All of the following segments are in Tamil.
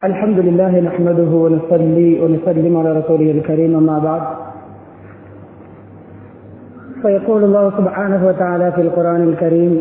الحمد لله نحمده ونصلي ونسلم على رسوله الكريم أما بعد فيقول الله سبحانه وتعالى في القرآن الكريم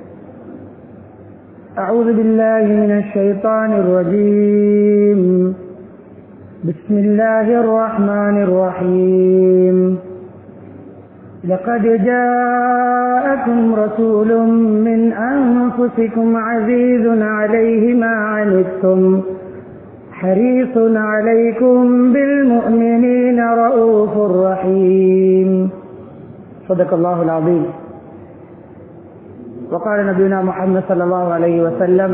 أعوذ بالله من الشيطان الرجيم بسم الله الرحمن الرحيم لقد جاءكم رسول من أنفسكم عزيز عليه ما عنتم حريص عليكم بالمؤمنين رؤوف رحيم صدق الله العظيم وقال نبينا محمد صلى الله عليه وسلم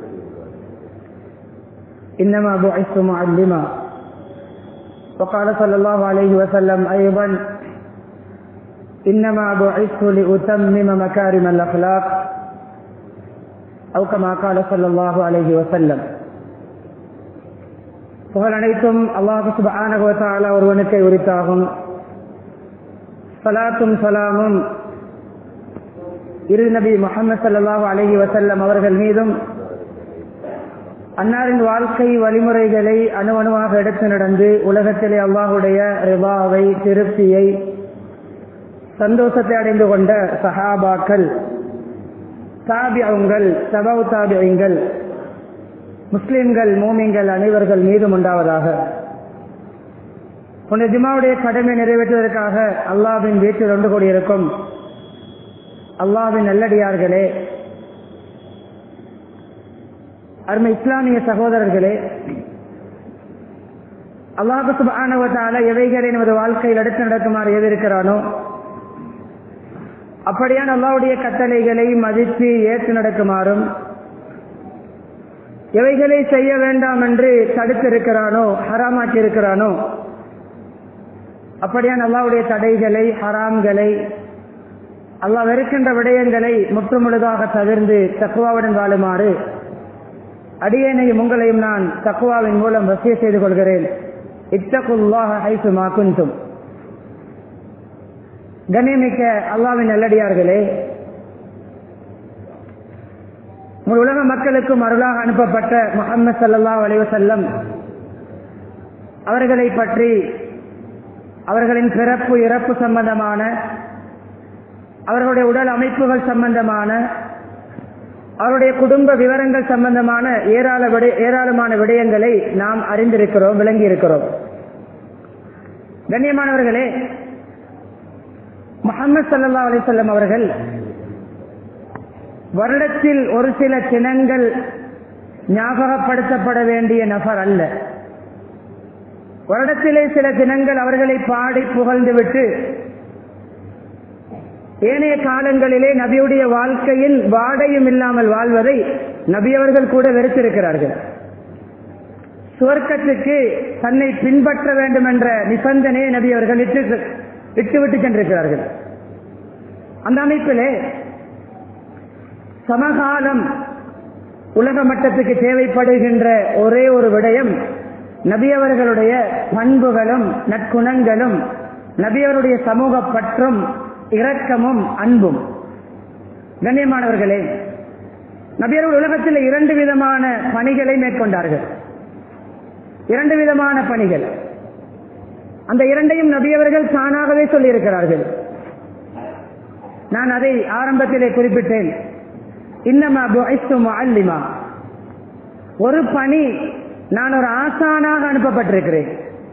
إنما بعثت معلما وقال صلى الله عليه وسلم أيضا إنما بعثت لأتمم مكارم الأخلاق أو كما قال صلى الله عليه وسلم புகழ் அனைத்தும் அல்லாஹு சுபானகுவத்தால ஒருவனுக்கை உரித்தாகும் சலாத்தும் சலாமும் இரு நபி முகமது சல்லாஹூ அலஹி வசல்லம் அவர்கள் மீதும் அன்னாரின் வாழ்க்கை வழிமுறைகளை அணுவணுவாக எடுத்து நடந்து உலகத்திலே அல்லாஹுடைய ரிவாவை திருப்தியை சந்தோஷத்தை அடைந்து கொண்ட சஹாபாக்கள் தாபியங்கள் சபவு தாபியங்கள் முஸ்லிம்கள் மூமிங்கள் அனைவர்கள் மீதும் உண்டாவதாக உன்னை ஜிமாவுடைய கடமை நிறைவேற்றுவதற்காக அல்லாவின் வீட்டில் ஒன்று கூடியிருக்கும் அல்லாவின் நல்லடியார்களே அருமை இஸ்லாமிய சகோதரர்களே அல்லாஹு சுபானவத்தால எவைகளை நமது வாழ்க்கையில் எடுத்து நடக்குமாறு எதிர்க்கிறானோ அப்படியான அல்லாவுடைய கட்டளைகளை மதித்து ஏற்று நடக்குமாறும் எவைகளை செய்ய வேண்டாம் என்று தடுத்திருக்கிறானோ ஹராமாக்கி இருக்கிறானோ அப்படியான அல்லாவுடைய தடைகளை ஹராம்களை அல்லாஹ் வெறுக்கின்ற விடயங்களை முற்றுமுழுதாக தவிர்ந்து தக்குவாவுடன் வாழுமாறு அடியேனையும் உங்களையும் நான் தக்குவாவின் மூலம் வசிய செய்து கொள்கிறேன் இத்தகுல்லாக ஐசு மாக்குந்தும் கண்ணியமிக்க அல்லாவின் நல்லடியார்களே உலக மக்களுக்கும் அருளாக அனுப்பப்பட்ட முகமது சல்லா அலைவசல்லம் அவர்களை பற்றி அவர்களின் பிறப்பு இறப்பு சம்பந்தமான அவர்களுடைய உடல் அமைப்புகள் சம்பந்தமான அவருடைய குடும்ப விவரங்கள் சம்பந்தமான ஏராள ஏராளமான விடயங்களை நாம் அறிந்திருக்கிறோம் விளங்கி இருக்கிறோம் கண்ணியமானவர்களே முகமது சல்லா அலிசல்லம் அவர்கள் வருடத்தில் ஒரு சில தினங்கள் ஞாபகப்படுத்தப்பட வேண்டிய நபர் அல்ல வருடத்திலே சில தினங்கள் அவர்களை பாடி புகழ்ந்துவிட்டு ஏனைய காலங்களிலே நபியுடைய வாழ்க்கையில் வாடையும் இல்லாமல் வாழ்வதை நபியவர்கள் கூட வெறுத்திருக்கிறார்கள் சுவர்க்கத்துக்கு தன்னை பின்பற்ற வேண்டும் என்ற நிபந்தனையை நபி அவர்கள் விட்டு விட்டுவிட்டு சென்றிருக்கிறார்கள் அந்த அமைப்பிலே சமகாலம் உலக மட்டத்துக்கு தேவைப்படுகின்ற ஒரே ஒரு விடயம் நபியவர்களுடைய பண்புகளும் நற்குணங்களும் நபியவருடைய சமூக பற்றும் இரக்கமும் அன்பும் கண்ணியமானவர்களே நபியர்கள் உலகத்தில் இரண்டு விதமான பணிகளை மேற்கொண்டார்கள் இரண்டு விதமான பணிகள் அந்த இரண்டையும் நபியவர்கள் தானாகவே சொல்லியிருக்கிறார்கள் நான் அதை ஆரம்பத்திலே குறிப்பிட்டேன் இன்னமா அல்லிமா ஒரு பணி நான் ஒரு ஆசானாக அனுப்பப்பட்டிருக்கிறேன்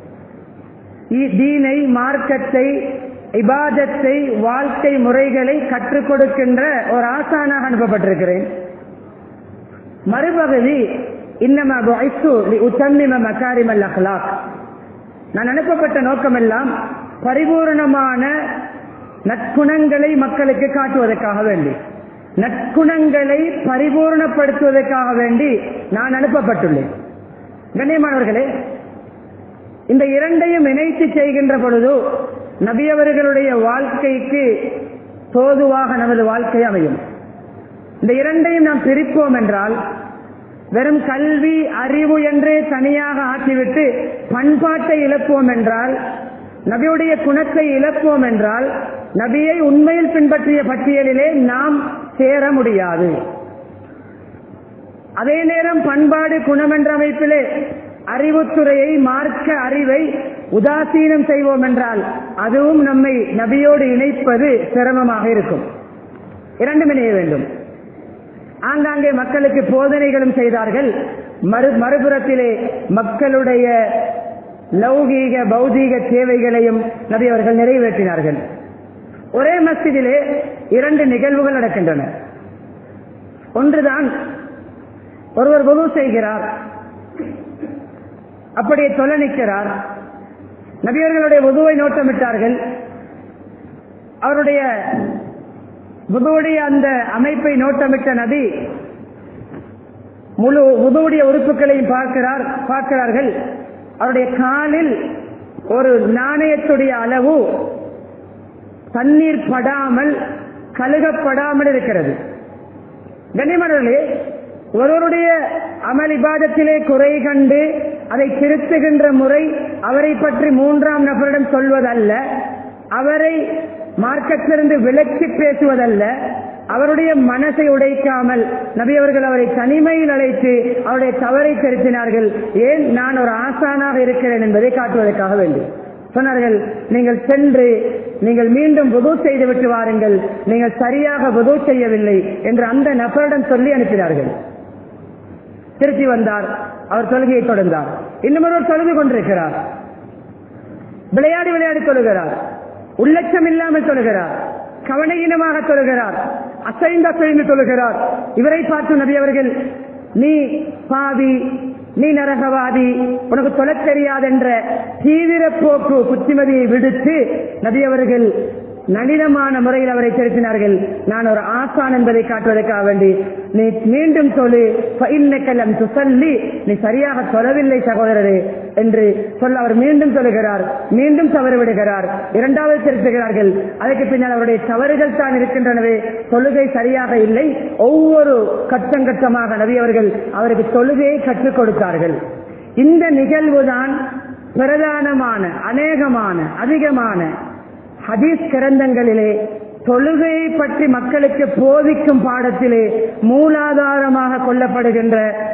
தீனை மார்க்கத்தை இபாதத்தை வாழ்க்கை முறைகளை கற்றுக் கொடுக்கின்ற ஒரு ஆசானாக அனுப்பப்பட்டிருக்கிறேன் மறுபகுதி இன்னமா உத்தம்மிம மக்காரிமல் அஹ்லாக் நான் அனுப்பப்பட்ட நோக்கமெல்லாம் பரிபூர்ணமான நற்குணங்களை மக்களுக்கு காட்டுவதற்காக வேண்டி நற்குணங்களை பரிபூர்ணப்படுத்துவதற்காக வேண்டி நான் அனுப்பப்பட்டுள்ளேன் கண்ணியமானவர்களே இந்த இரண்டையும் இணைத்து செய்கின்ற பொழுது நபியவர்களுடைய வாழ்க்கைக்கு தோதுவாக நமது வாழ்க்கை அமையும் இந்த இரண்டையும் நாம் பிரிப்போம் என்றால் வெறும் கல்வி அறிவு என்றே தனியாக ஆக்கிவிட்டு பண்பாட்டை இழப்போம் என்றால் நபியுடைய குணத்தை இழப்போம் என்றால் நபியை உண்மையில் பின்பற்றிய பட்டியலிலே நாம் சேர முடியாது அதே நேரம் பண்பாடு குணம் என்ற அமைப்பிலே அறிவுத்துறையை மார்க்க அறிவை உதாசீனம் செய்வோம் என்றால் அதுவும் நம்மை நபியோடு இணைப்பது சிரமமாக இருக்கும் இரண்டும் இணைய வேண்டும் ஆங்காங்கே மக்களுக்கு போதனைகளும் செய்தார்கள் மறு மறுபுறத்திலே மக்களுடைய லௌகீக பௌதீக தேவைகளையும் நபி அவர்கள் நிறைவேற்றினார்கள் ஒரே மஸ்ஜிதிலே இரண்டு நிகழ்வுகள் நடக்கின்றன ஒன்றுதான் ஒருவர் பொது செய்கிறார் அப்படியே தொலை நிற்கிறார் நபியர்களுடைய உதுவை நோட்டமிட்டார்கள் அவருடைய உதுவுடைய அந்த அமைப்பை நோட்டமிட்ட நபி முழு உதுவுடைய உறுப்புகளையும் பார்க்கிறார் பார்க்கிறார்கள் அவருடைய காலில் ஒரு நாணயத்துடைய அளவு தண்ணீர் படாமல் கழுகப்படாமல் இருக்கிறது கண்ணியமர்களே ஒருவருடைய அமல் இபாதத்திலே குறை கண்டு அதை திருத்துகின்ற முறை அவரை பற்றி மூன்றாம் நபரிடம் சொல்வதல்ல அவரை மார்க்கத்திலிருந்து விலக்கி பேசுவதல்ல அவருடைய மனசை உடைக்காமல் நபி அவர்கள் அவரை தனிமையில் அழைத்து அவருடைய தவறை திருத்தினார்கள் ஏன் நான் ஒரு ஆசானாக இருக்கிறேன் என்பதை காட்டுவதற்காக வேண்டும் சொன்னார்கள் நீங்கள் சென்று நீங்கள் மீண்டும் புது செய்து விட்டு வாருங்கள் நீங்கள் சரியாக புது செய்யவில்லை என்று அந்த நபரிடம் சொல்லி அனுப்பினார்கள் திருப்பி வந்தார் அவர் தொழுகையை தொடர்ந்தார் இன்னும் ஒருவர் தொழுது கொண்டிருக்கிறார் விளையாடி விளையாடி தொழுகிறார் உள்ளட்சம் இல்லாமல் தொழுகிறார் கவனையினமாக தொழுகிறார் அசைந்து அசைந்து தொழுகிறார் இவரை பார்த்து நபி அவர்கள் நீ பாவி நீ நரகவாதி உனக்கு தொலை தெரியாதென்ற தீவிர போக்கு புத்திமதியை விடுத்து நபி அவர்கள் நளினமான முறையில் அவரை திருத்தினார்கள் நான் ஒரு ஆசான் என்பதை காட்டுவதற்காக வேண்டி நீ மீண்டும் சொல்லு இன்னக்கலம் துசல்லி நீ சரியாக சொல்லவில்லை சகோதரரே என்று சொல்ல அவர் மீண்டும் சொல்லுகிறார் மீண்டும் தவறு விடுகிறார் இரண்டாவது திருத்துகிறார்கள் அதற்கு பின்னால் அவருடைய தவறுகள் தான் இருக்கின்றனவே தொழுகை சரியாக இல்லை ஒவ்வொரு கட்டம் கட்டமாக நபி அவர்கள் அவருக்கு தொழுகையை கற்றுக் கொடுத்தார்கள் இந்த நிகழ்வுதான் பிரதானமான அநேகமான அதிகமான ஹதீஸ் கிரந்தங்களிலே தொழுகையை பற்றி மக்களுக்கு போதிக்கும் பாடத்திலே மூலாதாரமாக கொள்ளப்படுகின்ற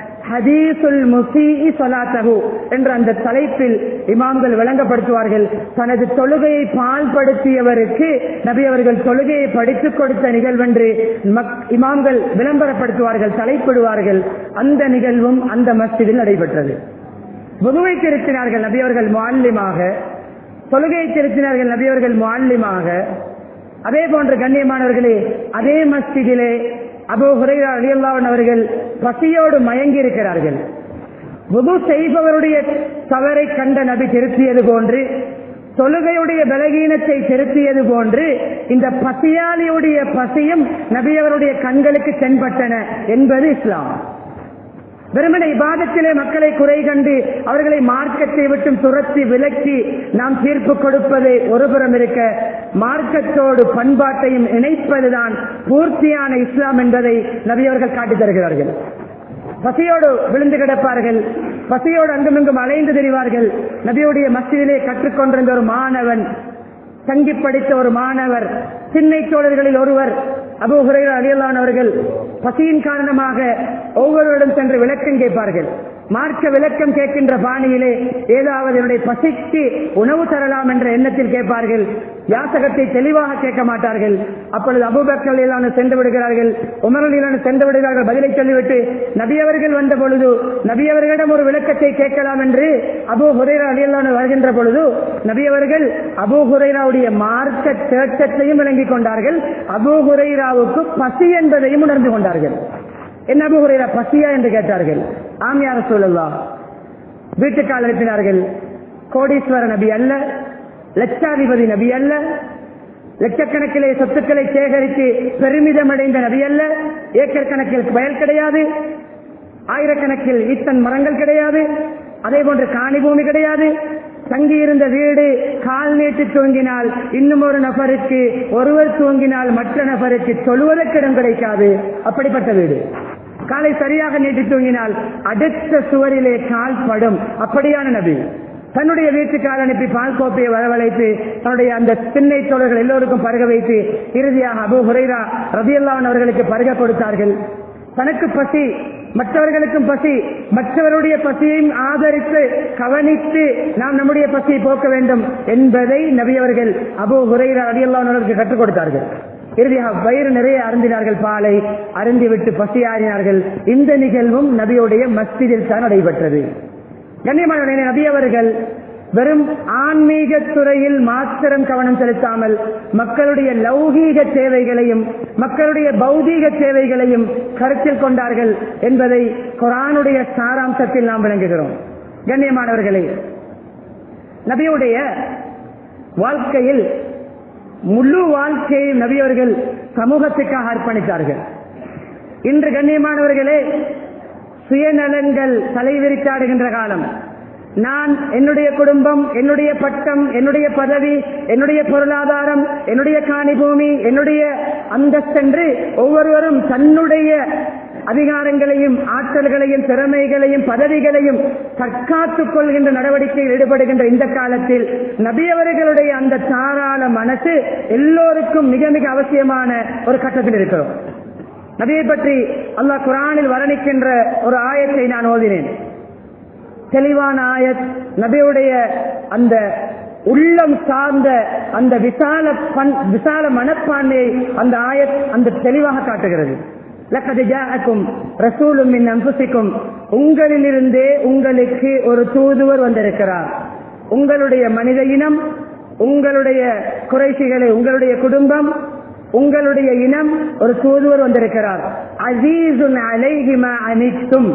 ஹதீசுல் முசீஇ சொலாத்தகு என்ற அந்த தலைப்பில் இமாம்கள் விளங்கப்படுத்துவார்கள் தனது தொழுகையை பால்படுத்தியவருக்கு நபி அவர்கள் தொழுகையை படித்துக் கொடுத்த நிகழ்வென்று இமாம்கள் விளம்பரப்படுத்துவார்கள் தலைப்பிடுவார்கள் அந்த நிகழ்வும் அந்த மஸ்ஜிதில் நடைபெற்றது புதுவை திருத்தினார்கள் நபி அவர்கள் மாலிமாக தொழுகையை திருத்தினார்கள் நபியவர்கள் மாலிமாக அதே போன்ற கண்ணியமானவர்களே அதே மஸ்ஜிதிலே அபு ஹுரைரா அலியல்லாவன் அவர்கள் பசியோடு மயங்கி இருக்கிறார்கள் புது செய்பவருடைய தவறை கண்ட நபி திருத்தியது போன்று தொழுகையுடைய பலகீனத்தை திருத்தியது போன்று இந்த பசியாளியுடைய பசியும் நபியவருடைய கண்களுக்கு தென்பட்டன என்பது இஸ்லாம் வெறுமனை இபாதத்திலே மக்களை குறை கண்டு அவர்களை மார்க்கத்தை விட்டும் துரத்தி விலக்கி நாம் தீர்ப்பு கொடுப்பது ஒருபுறம் இருக்க மார்க்கத்தோடு பண்பாட்டையும் இணைப்பதுதான் பூர்த்தியான இஸ்லாம் என்பதை நபியவர்கள் காட்டித் தருகிறார்கள் பசியோடு விழுந்து கிடப்பார்கள் பசியோடு அங்குமிங்கும் அலைந்து திரிவார்கள் நபியுடைய மசிதிலே கற்றுக்கொண்டிருந்த ஒரு மாணவன் தங்கி படித்த ஒரு மாணவர் சின்னை தோழர்களில் ஒருவர் அபு ஹுரைரா அலியல்லானவர்கள் பசியின் காரணமாக ஒவ்வொருவரிடம் சென்று விளக்கம் கேட்பார்கள் மார்க்க விளக்கம் கேட்கின்ற பாணியிலே ஏதாவது என்னுடைய பசிக்கு உணவு தரலாம் என்ற எண்ணத்தில் கேட்பார்கள் யாசகத்தை தெளிவாக கேட்க மாட்டார்கள் அப்பொழுது அபுபக்கலான சென்று விடுகிறார்கள் உமரலான சென்று விடுகிறார்கள் பதிலை சொல்லிவிட்டு நபியவர்கள் வந்த பொழுது நபியவர்களிடம் ஒரு விளக்கத்தை கேட்கலாம் என்று அபு ஹுரைரா அலியல்லான வருகின்ற பொழுது நபியவர்கள் அபு ஹுரைராவுடைய மார்க்க தேட்டத்தையும் விளங்கிக் கொண்டார்கள் அபு ஹுரைராவுக்கு பசி என்பதையும் உணர்ந்து கொண்டார்கள் என்ன அபு ஹுரைரா பசியா என்று கேட்டார்கள் ஆமியார சூழல்லா வீட்டுக்கால் அனுப்பினார்கள் கோடீஸ்வர நபி அல்ல லட்சாதிபதி நபி அல்ல லட்சக்கணக்கிலே சொத்துக்களை சேகரித்து பெருமிதம் அடைந்த நபி அல்ல ஏக்கர் கணக்கில் வயல் கிடையாது ஆயிரக்கணக்கில் ஈத்தன் மரங்கள் கிடையாது அதே போன்று காணி பூமி கிடையாது தங்கியிருந்த வீடு கால் நீட்டி தூங்கினால் இன்னும் ஒரு நபருக்கு ஒருவர் தூங்கினால் மற்ற நபருக்கு சொல்வதற்கு இடம் கிடைக்காது அப்படிப்பட்ட வீடு காலை சரியாக நீட்டி தூங்கினால் அடுத்த சுவரிலே கால் படும் அப்படியான நபி தன்னுடைய வீட்டுக்கால் அனுப்பி பால் கோப்பையை வரவழைத்து தன்னுடைய அந்த திண்ணை தோழர்கள் எல்லோருக்கும் பருக வைத்து இறுதியாக அபு ஹுரைரா ரபியல்லான் அவர்களுக்கு பருக கொடுத்தார்கள் தனக்கு பசி மற்றவர்களுக்கும் பசி மற்றவருடைய பசியையும் ஆதரித்து கவனித்து நாம் நம்முடைய பசியை போக்க வேண்டும் என்பதை நபி அவர்கள் அபு ஹுரைரா அடியல்லானவர்களுக்கு கற்றுக் கொடுத்தார்கள் இறுதியாக வயிறு நிறைய அருந்தினார்கள் பாலை அருந்திவிட்டு பசியாறினார்கள் இந்த நிகழ்வும் நபியுடைய மஸ்ஜிதில் தான் நடைபெற்றது கண்ணியமான நபி அவர்கள் வெறும் ஆன்மீக துறையில் மாத்திரம் கவனம் செலுத்தாமல் மக்களுடைய லௌகீக தேவைகளையும் மக்களுடைய பௌதீக தேவைகளையும் கருத்தில் கொண்டார்கள் என்பதை குரானுடைய சாராம்சத்தில் நாம் விளங்குகிறோம் கண்ணியமானவர்களே நபியுடைய வாழ்க்கையில் முழு வாழ்க்கையை நபியவர்கள் சமூகத்துக்காக அர்ப்பணித்தார்கள் இன்று கண்ணியமானவர்களே சுயநலன்கள் தலைவிரித்தாடுகின்ற காலம் நான் என்னுடைய குடும்பம் என்னுடைய பட்டம் என்னுடைய பதவி என்னுடைய பொருளாதாரம் என்னுடைய காணி பூமி என்னுடைய அந்தஸ்தென்று ஒவ்வொருவரும் தன்னுடைய அதிகாரங்களையும் ஆற்றல்களையும் திறமைகளையும் பதவிகளையும் தற்காத்துக் கொள்கின்ற நடவடிக்கையில் ஈடுபடுகின்ற இந்த காலத்தில் நபியவர்களுடைய அந்த தாராள மனசு எல்லோருக்கும் மிக மிக அவசியமான ஒரு கட்டத்தில் இருக்கிறோம் நபியை பற்றி அல்லாஹ் குரானில் வர்ணிக்கின்ற ஒரு ஆயத்தை நான் ஓதினேன் தெளிவான ஆயத் நபியுடைய அந்த உள்ளம் சார்ந்த அந்த விசால பண்- விசால மனப்பான்மையை அந்த ஆயத் அந்த தெளிவாக காட்டுகிறது லக்கது ஜாஅக்கும் ரசூலும் மின் அன்புசிக்கும் உங்களிலிருந்தே உங்களுக்கு ஒரு தூதுவர் வந்திருக்கிறார் உங்களுடைய மனித இனம் உங்களுடைய குறைசிகளை உங்களுடைய குடும்பம் உங்களுடைய இனம் ஒரு தூதுவர் வந்திருக்கிறார் அசீசுன் அலைஹிமா அனித்தும்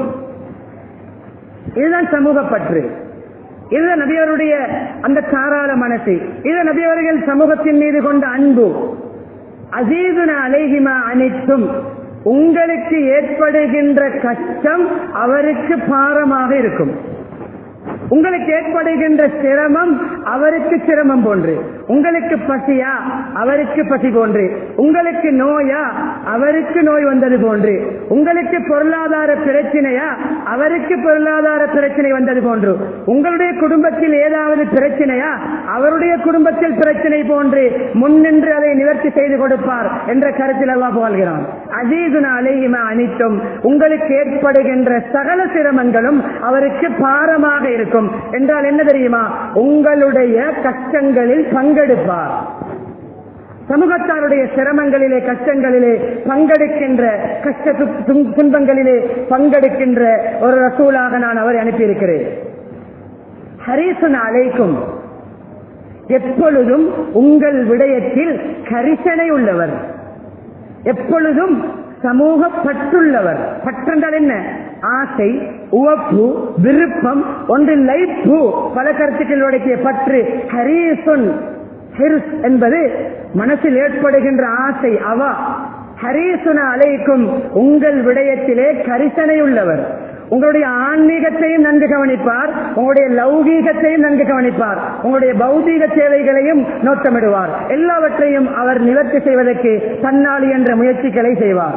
இதுதான் சமூக பற்று இதுதான் நபியவருடைய அந்த தாராள மனசு இது நபியவர்கள் சமூகத்தின் மீது கொண்ட அன்பு அசீதுன அலைஹிமா அனைத்தும் உங்களுக்கு ஏற்படுகின்ற கஷ்டம் அவருக்கு பாரமாக இருக்கும் உங்களுக்கு ஏற்படுகின்ற சிரமம் அவருக்கு சிரமம் போன்று உங்களுக்கு பசியா அவருக்கு பசி போன்று உங்களுக்கு நோயா அவருக்கு நோய் வந்தது போன்று உங்களுக்கு பொருளாதார பிரச்சனையா அவருக்கு பொருளாதார பிரச்சனை வந்தது போன்று உங்களுடைய குடும்பத்தில் ஏதாவது பிரச்சனையா அவருடைய குடும்பத்தில் பிரச்சனை போன்று முன்னின்று அதை நிவர்த்தி செய்து கொடுப்பார் என்ற கருத்தில் அல்லாஹ் புகழ்கிறான் அஜீதுன அலையும அனித்தும் உங்களுக்கு ஏற்படுகின்ற சகல சிரமங்களும் அவருக்கு பாரமாக இருக்கும் என்றால் என்ன தெரியுமா உங்களுடைய கஷ்டங்களில் பங்கெடுப்பார் சமூகத்தாருடைய சிரமங்களிலே கஷ்டங்களிலே பங்கெடுக்கின்ற கஷ்ட து- துன்- துன்பங்களிலே பங்கெடுக்கின்ற ஒரு ரசூலாக நான் அவரை அனுப்பியிருக்கிறேன் ஹரீசன் அழைக்கும் எப்பொழுதும் உங்கள் விடயத்தில் கரிசனை உள்ளவர் எப்பொழுதும் சமூக பற்றுள்ளவர் பற்றென்றால் என்ன ஆசை உவப்பு விருப்பம் ஒன்று லைப்பு பல கருத்துக்கள் உடைக்கிய பற்று ஹரீசுன் ஹிர்ஸ் என்பது மனசில் ஏற்படுகின்ற ஆசை அவா ஹரீசுன அலைக்கும் உங்கள் விடயத்திலே கரிசனை உள்ளவர் உங்களுடைய ஆன்மீகத்தையும் நன்கு கவனிப்பார் உங்களுடைய லௌகீகத்தையும் நன்கு கவனிப்பார் உங்களுடைய பௌதீக சேவைகளையும் நோட்டமிடுவார் எல்லாவற்றையும் அவர் நிவர்த்தி செய்வதற்கு தன்னால் என்ற முயற்சிகளை செய்வார்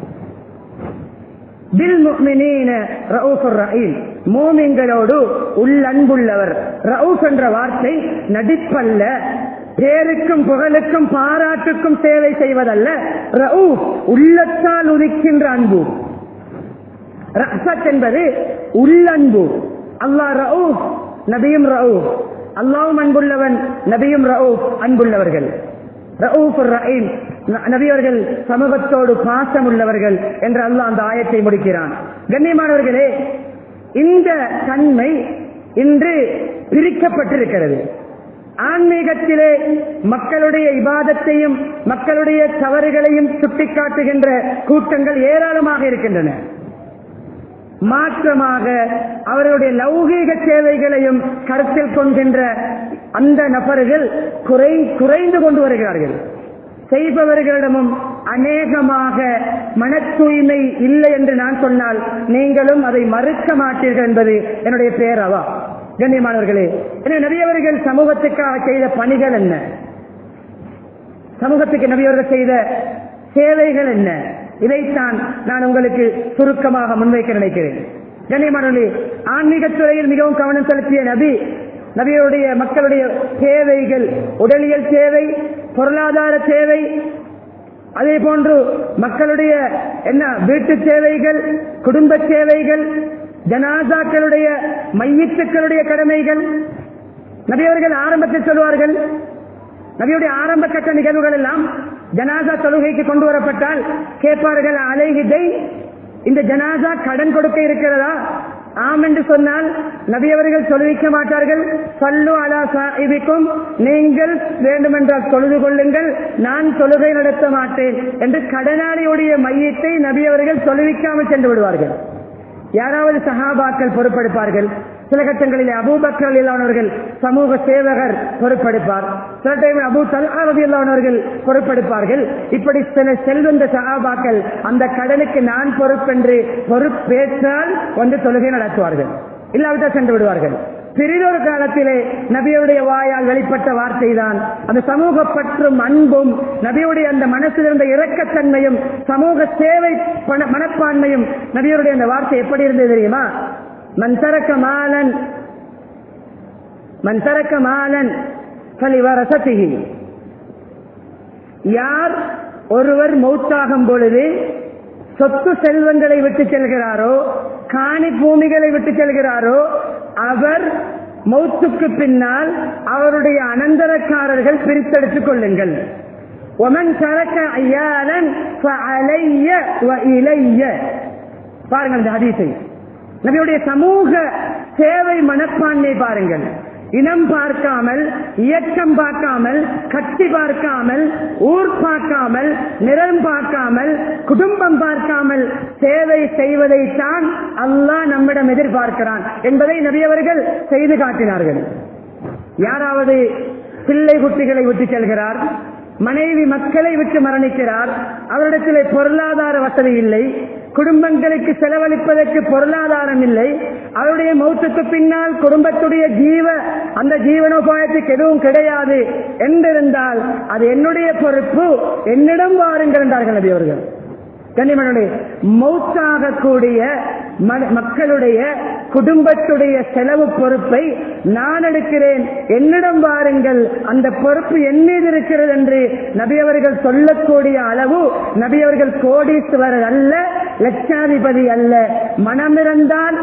பில் முஃமினீன ரவுஃபுர் ரஹீம் மூமின்களோடு உள்ளன்புள்ளவர் ரவுஃப் என்ற வார்த்தை நடிப்பல்ல பேருக்கும் புகழுக்கும் பாராட்டுக்கும் சேவை செய்வதல்ல ரவுஃப் உள்ளத்தால் உதிக்கின்ற அன்பு ரஹ்சத் என்பது உள்ளன்பு அல்லாஹ் ரவுஃப் நபியும் ரவுஃப் அல்லாவும் அன்புள்ளவன் நபியும் ரவுஃப் அன்புள்ளவர்கள் ரவுஃப் ரஹீம் ந- நபியவர்கள் சமூகத்தோடு பாசம் உள்ளவர்கள் என்று அல்லாஹ் அந்த ஆயத்தை முடிக்கிறான் கண்ணியமானவர்களே இந்த தன்மை இன்று பிரிக்கப்பட்டிருக்கிறது ஆன்மீகத்திலே மக்களுடைய இபாதத்தையும் மக்களுடைய தவறுகளையும் சுட்டிக்காட்டுகின்ற கூட்டங்கள் ஏராளமாக இருக்கின்றன மாற்றமாக அவர்களுடைய லௌகீக சேவைகளையும் கருத்தில் கொள்கின்ற அந்த நபர்கள் குறை குறைந்து கொண்டு வருகிறார்கள் செய்பவர்களிடமும் அநேகமாக மன தூய்மை இல்லை என்று நான் சொன்னால் நீங்களும் அதை மறுக்க மாட்டீர்கள் என்பது என்னுடைய பேரவா கண்ணியமானவர்களே எனவே நபியவர்கள் சமூகத்துக்காக செய்த பணிகள் என்ன சமூகத்துக்கு நபியவர்கள் செய்த சேவைகள் என்ன இதைத்தான் நான் உங்களுக்கு சுருக்கமாக முன்வைக்க நினைக்கிறேன் கண்ணியமானவர்களே ஆன்மீகத் துறையில் மிகவும் கவனம் செலுத்திய நபி நபியுடைய மக்களுடைய தேவைகள் உடலியல் தேவை பொருளாதார தேவை அதே போன்று மக்களுடைய என்ன வீட்டு சேவைகள் குடும்ப சேவைகள் ஜனாசாக்களுடைய மையத்துக்களுடைய கடமைகள் நபியவர்கள் ஆரம்பத்தில் சொல்வார்கள் நபியுடைய ஆரம்ப கட்ட நிகழ்வுகள் எல்லாம் ஜனாசா தொழுகைக்கு கொண்டு வரப்பட்டால் கேட்பார்கள் அலைகிதை இந்த ஜனாசா கடன் கொடுக்க இருக்கிறதா ஆம் என்று சொன்னால் நபியவர்கள் தொழுவிக்க மாட்டார்கள் பல்லு அலா சாஹிபிக்கும் நீங்கள் வேண்டுமென்றால் தொழுது கொள்ளுங்கள் நான் தொழுகை நடத்த மாட்டேன் என்று கடனாளியுடைய மையத்தை நபியவர்கள் தொழுவிக்காமல் சென்று விடுவார்கள் யாராவது சஹாபாக்கள் பொறுப்பெடுப்பார்கள் சில கட்டங்களிலே அபூபக்கர் இல்லாதவர்கள் சமூக சேவகர் பொறுப்பெடுப்பார் சில டைம் அபு தலாவதி இல்லாதவர்கள் பொறுப்பெடுப்பார்கள் இப்படி சில செல்வந்த சஹாபாக்கள் அந்த கடனுக்கு நான் பொறுப்பென்று பொறுப்பேற்றால் வந்து தொழுகை நடத்துவார்கள் இல்லாவிட்டால் சென்று விடுவார்கள் பிறிதொரு காலத்திலே நபியுடைய வாயால் வெளிப்பட்ட வார்த்தை தான் அந்த சமூக பற்றும் அன்பும் நபியுடைய அந்த மனசில் இருந்த இரக்கத்தன்மையும் சமூக சேவை பண- மனப்பான்மையும் நபியுடைய அந்த வார்த்தை எப்படி இருந்தது தெரியுமா மன்சரக்க மாலன் மன்சரக்க மாலன் கலிவரசத்திகி யார் ஒருவர் மௌத்தாகும் பொழுது சொத்து செல்வங்களை விட்டு செல்கிறாரோ காணி பூமிகளை விட்டு செல்கிறாரோ அவர் மௌத்துக்கு பின்னால் அவருடைய அனந்தரக்காரர்கள் பிரித்தெடுத்துக் கொள்ளுங்கள் ஒமன் சரக்க ஐயாலன் ஃபஅலைய வ இலைய பாருங்கள் இந்த ஹதீஸை நபியுடைய சமூக சேவை மனப்பான்மை பாருங்கள் இனம் பார்க்காமல் இயக்கம் பார்க்காமல் கட்சி பார்க்காமல் ஊர் பார்க்காமல் நிறம் பார்க்காமல் குடும்பம் பார்க்காமல் சேவை செய்வதைத்தான் அல்லாஹ் நம்மிடம் எதிர்பார்க்கிறான் என்பதை நபியவர்கள் செய்து காட்டினார்கள் யாராவது பிள்ளை குட்டிகளை விட்டு செல்கிறார் மனைவி மக்களை விட்டு மரணிக்கிறார் அவரிடத்திலே பொருளாதார வசதி இல்லை குடும்பங்களுக்கு செலவழிப்பதற்கு பொருளாதாரம் இல்லை அவருடைய மௌத்துக்கு பின்னால் குடும்பத்துடைய ஜீவ அந்த ஜீவனோபாயத்துக்கு எதுவும் கிடையாது என்றிருந்தால் அது என்னுடைய பொறுப்பு என்னிடம் வாருங்கள் என்றார்கள் நபி அவர்கள் கண்ணிமனுடைய மௌத்தாகக்கூடிய ம- மக்களுடைய குடும்பத்துடைய செலவு பொறுப்பை நான் எடுக்கிறேன் என்னிடம் வாருங்கள் அந்த பொறுப்பு என் மீது இருக்கிறது என்று நபி அவர்கள் சொல்லக்கூடிய அளவு நபி அவர்கள் கோடீஸ்வரர் அல்ல லட்சாதிபதி அல்ல மனமிருந்தால்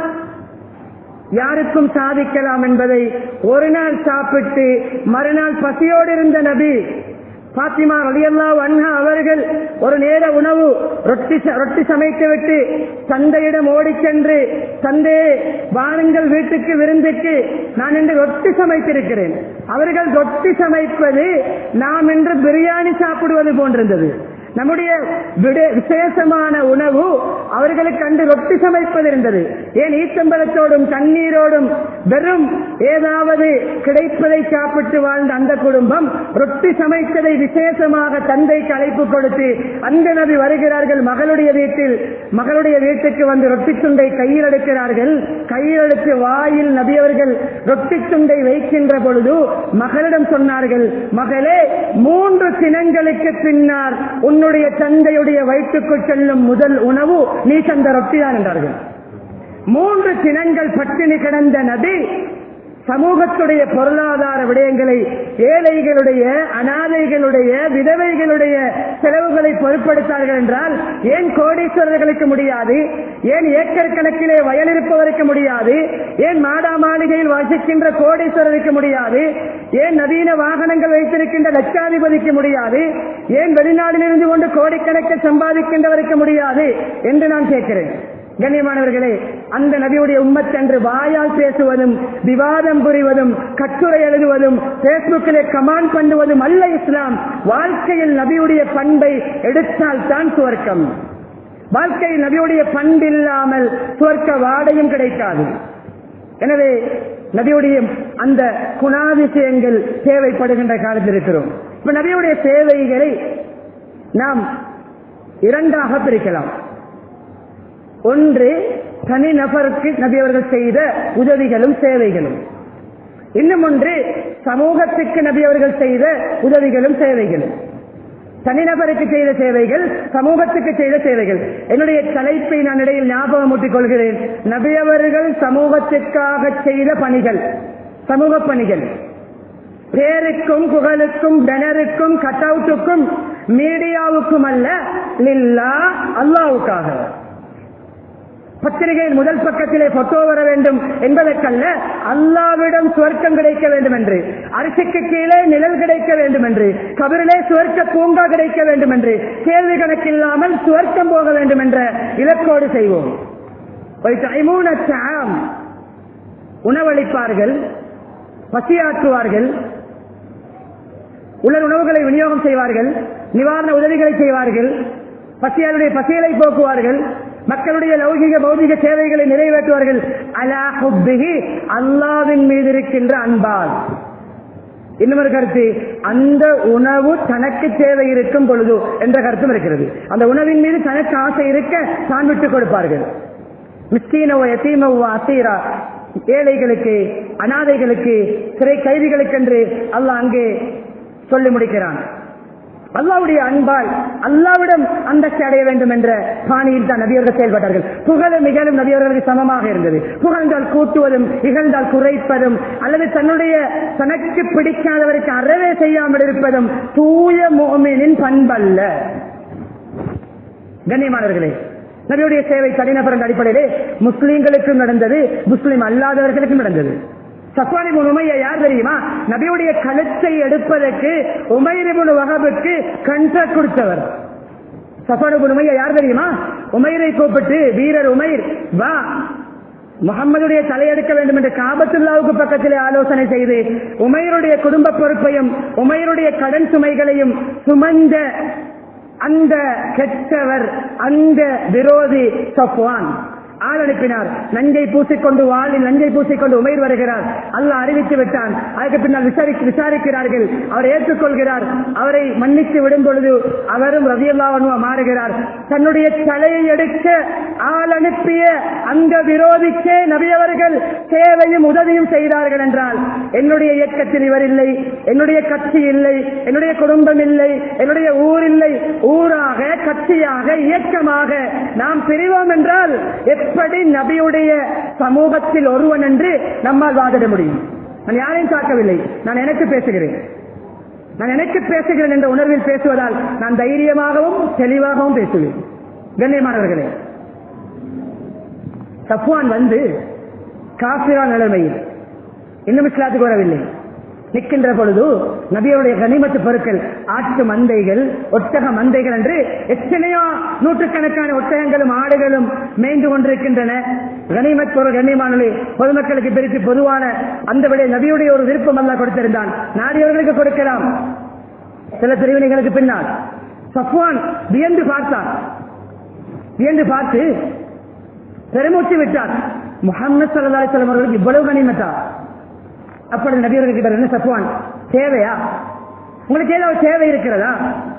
யாருக்கும் சாதிக்கலாம் என்பதை ஒரு நாள் சாப்பிட்டு மறுநாள் பசியோடு இருந்த நபி பாத்திமா ரலியல்லா அன்ஹா அவர்கள் ஒரு நேர உணவு ரொட்டி ச- ரொட்டி சமைத்து விட்டு தந்தையிடம் ஓடிச் சென்று தந்தையே வாருங்கள் வீட்டுக்கு விருந்துக்கு நான் இன்று ரொட்டி சமைத்திருக்கிறேன் அவர்கள் ரொட்டி சமைப்பது நாம் இன்று பிரியாணி சாப்பிடுவது போன்றிருந்தது நம்முடைய விட- விசேஷமான உணவு அவர்களுக்கு அன்று ரொட்டி சமைப்பது இருந்தது ஏன் ஈத்தம்பலத்தோடும் தண்ணீரோடும் வெறும் ஏதாவது கிடைப்பதை சாப்பிட்டு வாழ்ந்த அந்த குடும்பம் ரொட்டி சமைத்ததை விசேஷமாக தந்தைக்கு அழைப்பு கொடுத்து அந்த நபி வருகிறார்கள் மகளுடைய வீட்டில் மகளுடைய வீட்டுக்கு வந்து ரொட்டி துண்டை கையில் எடுக்கிறார்கள் கையில் எடுத்து வாயில் நபி அவர்கள் ரொட்டி துண்டை வைக்கின்ற பொழுது மகளிடம் சொன்னார்கள் மகளே மூன்று தினங்களுக்கு பின்னால் உன்னுடைய தந்தையுடைய வயிற்றுக்குள் செல்லும் முதல் உணவு நீ தந்த ரொட்டி தான் என்றார்கள் மூன்று தினங்கள் பட்டினி கிடந்த நபி சமூகத்துடைய பொருளாதார விடயங்களை ஏழைகளுடைய அனாதைகளுடைய விதவைகளுடைய செலவுகளை பொருட்படுத்தார்கள் என்றால் ஏன் கோடீஸ்வரர்களுக்கு முடியாது ஏன் ஏக்கர் கணக்கிலே வயல் இருப்பவருக்கு முடியாது ஏன் மாடா மாளிகையில் வசிக்கின்ற கோடீஸ்வரருக்கு முடியாது ஏன் நவீன வாகனங்கள் வைத்திருக்கின்ற லட்சாதிபதிக்கு முடியாது ஏன் வெளிநாட்டில் இருந்து கொண்டு கோடிக்கணக்கில் சம்பாதிக்கின்றவருக்கு முடியாது என்று நான் கேட்கிறேன் கண்ணியமானவர்களே அந்த நபியுடைய உம்மத்தன்று வாயால் பேசுவதும் விவாதம் புரிவதும் கட்டுரை எழுதுவதும் பேஸ்புக்கிலே கமாண்ட் பண்ணுவதும் அல்ல இஸ்லாம் வாழ்க்கையில் நபியுடைய பண்பை எடுத்தால் தான் சுவர்க்கம் வாழ்க்கையில் நபியுடைய பண்பில்லாமல் சுவர்க்க வாடையும் கிடைக்காது எனவே நபியுடைய அந்த குணாதிசயங்கள் தேவைப்படுகின்ற காலத்தில் இருக்கிறோம் இப்ப நபியுடைய சேவைகளை நாம் இரண்டாக பிரிக்கலாம் ஒன்று தனி நபருக்கு நபி அவர்கள் செய்த உதவிகளும் சேவைகளும் இன்னும் ஒன்று சமூகத்துக்கு நபி அவர்கள் செய்த உதவிகளும் சேவைகளும் தனிநபருக்கு செய்த சேவைகள் சமூகத்துக்கு செய்த சேவைகள் என்னுடைய தலைப்பை நான் இடையில் ஞாபகம் ஊட்டிக் கொள்கிறேன் நபி அவர்கள் சமூகத்திற்காக செய்த பணிகள் சமூக பணிகள் பேருக்கும் புகழுக்கும் பேனருக்கும் கட் அவுட்டுக்கும் மீடியாவுக்கும் அல்ல லில்லா அல்லாவுக்காக பத்திரிகையின் முதல் பக்கத்திலே போட்டோ வர வேண்டும் என்பதற்கல்ல அல்லாவிடம் சுவர்க்கம் கிடைக்க வேண்டும் என்று அரிசிக்கு கீழே நிழல் கிடைக்க வேண்டும் என்று கபரிலே சுவர்க்க பூங்கா கிடைக்க வேண்டும் என்று கேள்வி கணக்கில்லாமல் சுவர்க்கம் போக வேண்டும் என்ற இலக்கோடு செய்வோம் ஒரு தைமூன சாம் உணவளிப்பார்கள் பசியாற்றுவார்கள் உலர் உணவுகளை விநியோகம் செய்வார்கள் நிவாரண உதவிகளை செய்வார்கள் பசியாருடைய பசியலை போக்குவார்கள் மக்களுடைய லௌகிக பௌதிக சேவைகளை நிறைவேற்றுவார்கள் அலா ஹுப்பிஹி அல்லாவின் மீது இருக்கின்ற அன்பால் இன்னொரு கருத்து அந்த உணவு தனக்கு தேவை இருக்கும் பொழுது என்ற கருத்தும் இருக்கிறது அந்த உணவின் மீது தனக்கு ஆசை இருக்க தான் விட்டுக் கொடுப்பார்கள் மிஸ்கீனவோ எத்தீமவோ அசீரா ஏழைகளுக்கு அனாதைகளுக்கு சிறை கைதிகளுக்கென்று அல்லாஹ் அங்கே சொல்லி முடிக்கிறான் அல்லாவுடைய அன்பால் அல்லாவிடம் அந்தஸ்து அடைய வேண்டும் என்ற பாணியில் தான் நபியர்கள் செயல்பட்டார்கள் புகழும் இகழும் நபியர்களுக்கு சமமாக இருந்தது புகழ்ந்தால் கூட்டுவதும் இகழ்ந்தால் குறைப்பதும் அல்லது தன்னுடைய தனக்கு பிடிக்காதவருக்கு அறவே செய்யாமல் இருப்பதும் தூய மோமினின் பண்பல்ல கண்ணியமானவர்களே நபியுடைய சேவை தனிநபர் என்ற அடிப்படையிலே முஸ்லீம்களுக்கும் நடந்தது முஸ்லீம் அல்லாதவர்களுக்கும் நடந்தது சஃபானி உமைய யார் தெரியுமா நபியுடைய கழுத்தை எடுப்பதற்கு உமைரிபுன் வகபுக்கு கண்ட்ராக்ட் கொடுத்தவர் சஃபானு உமைய யார் தெரியுமா உமைரை கூப்பிட்டு வீரர் உமைர் வா முகம்மதுடைய தலையெடுக்க வேண்டும் என்று காபத்துல்லாவுக்கு பக்கத்திலே ஆலோசனை செய்து உமையருடைய குடும்ப பொறுப்பையும் உமையருடைய கடன் சுமைகளையும் சுமந்த அந்த கெட்டவர் அந்த விரோதி சஃப்வான் ஆள் அனுப்பினார் நஞ்சை பூசிக்கொண்டு வாளில் நஞ்சை பூசிக்கொண்டு உமைர் வருகிறார் அல்லாஹ் அறிவித்து விட்டான் அதுக்கு பின்னால் விசாரி விசாரிக்கிறார்கள் அவர் ஏற்றுக்கொள்கிறார் அவரை மன்னித்து விடும் பொழுது அவரும் ரவியல்லாவனுவா மாறுகிறார் தன்னுடைய தலையை எடுக்க ஆள் அனுப்பிய அந்த விரோதிக்கே நபியவர்கள் சேவையும் உதவியும் செய்தார்கள் என்றால் என்னுடைய இயக்கத்தில் இவர் இல்லை என்னுடைய கட்சி இல்லை என்னுடைய குடும்பம் இல்லை என்னுடைய ஊர் இல்லை ஊராக கட்சியாக இயக்கமாக நாம் பிரிவோம் என்றால் எப்படி நபியுடைய சமூகத்தில் ஒருவன் என்று நம்மால் வாதிட முடியும் நான் யாரையும் தாக்கவில்லை நான் எனக்கு பேசுகிறேன் நான் எனக்கு பேசுகிறேன் என்ற உணர்வில் பேசுவதால் நான் தைரியமாகவும் தெளிவாகவும் பேசுவேன் கண்ணியமானவர்களே சஃப்வான் வந்து காபிரா நிலைமையில் இன்னும் இஸ்லாத்துக்கு வரவில்லை நிற்கின்ற பொழுது நபியுடைய கனிமத்து பொருட்கள் ஆட்டு மந்தைகள் ஒட்டக மந்தைகள் என்று எத்தனையோ நூற்றுக்கணக்கான ஒட்டகங்களும் ஆடுகளும் மேய்ந்து கொண்டிருக்கின்றன கனிமத் பொருள் கண்ணியமானே பொதுமக்களுக்கு பிரித்து பொதுவான அந்த விட நபியுடைய ஒரு விருப்பம் அல்ல கொடுத்திருந்தான் நாடியவர்களுக்கு கொடுக்கலாம் சில பிரிவினைகளுக்கு பின்னால் சஃப்வான் வியந்து பார்த்தான் வியந்து பார்த்து பெருமூச்சு விட்டார் முகமது சல்லா அலிஸ்லாம் அவர்களுக்கு இவ்வளவு கனிமத்தா அப்படி நபியர்கள் கிட்ட என்ன சத்துவான் தேவையா உங்களுக்கு ஏதாவது தேவை இருக்கிறதா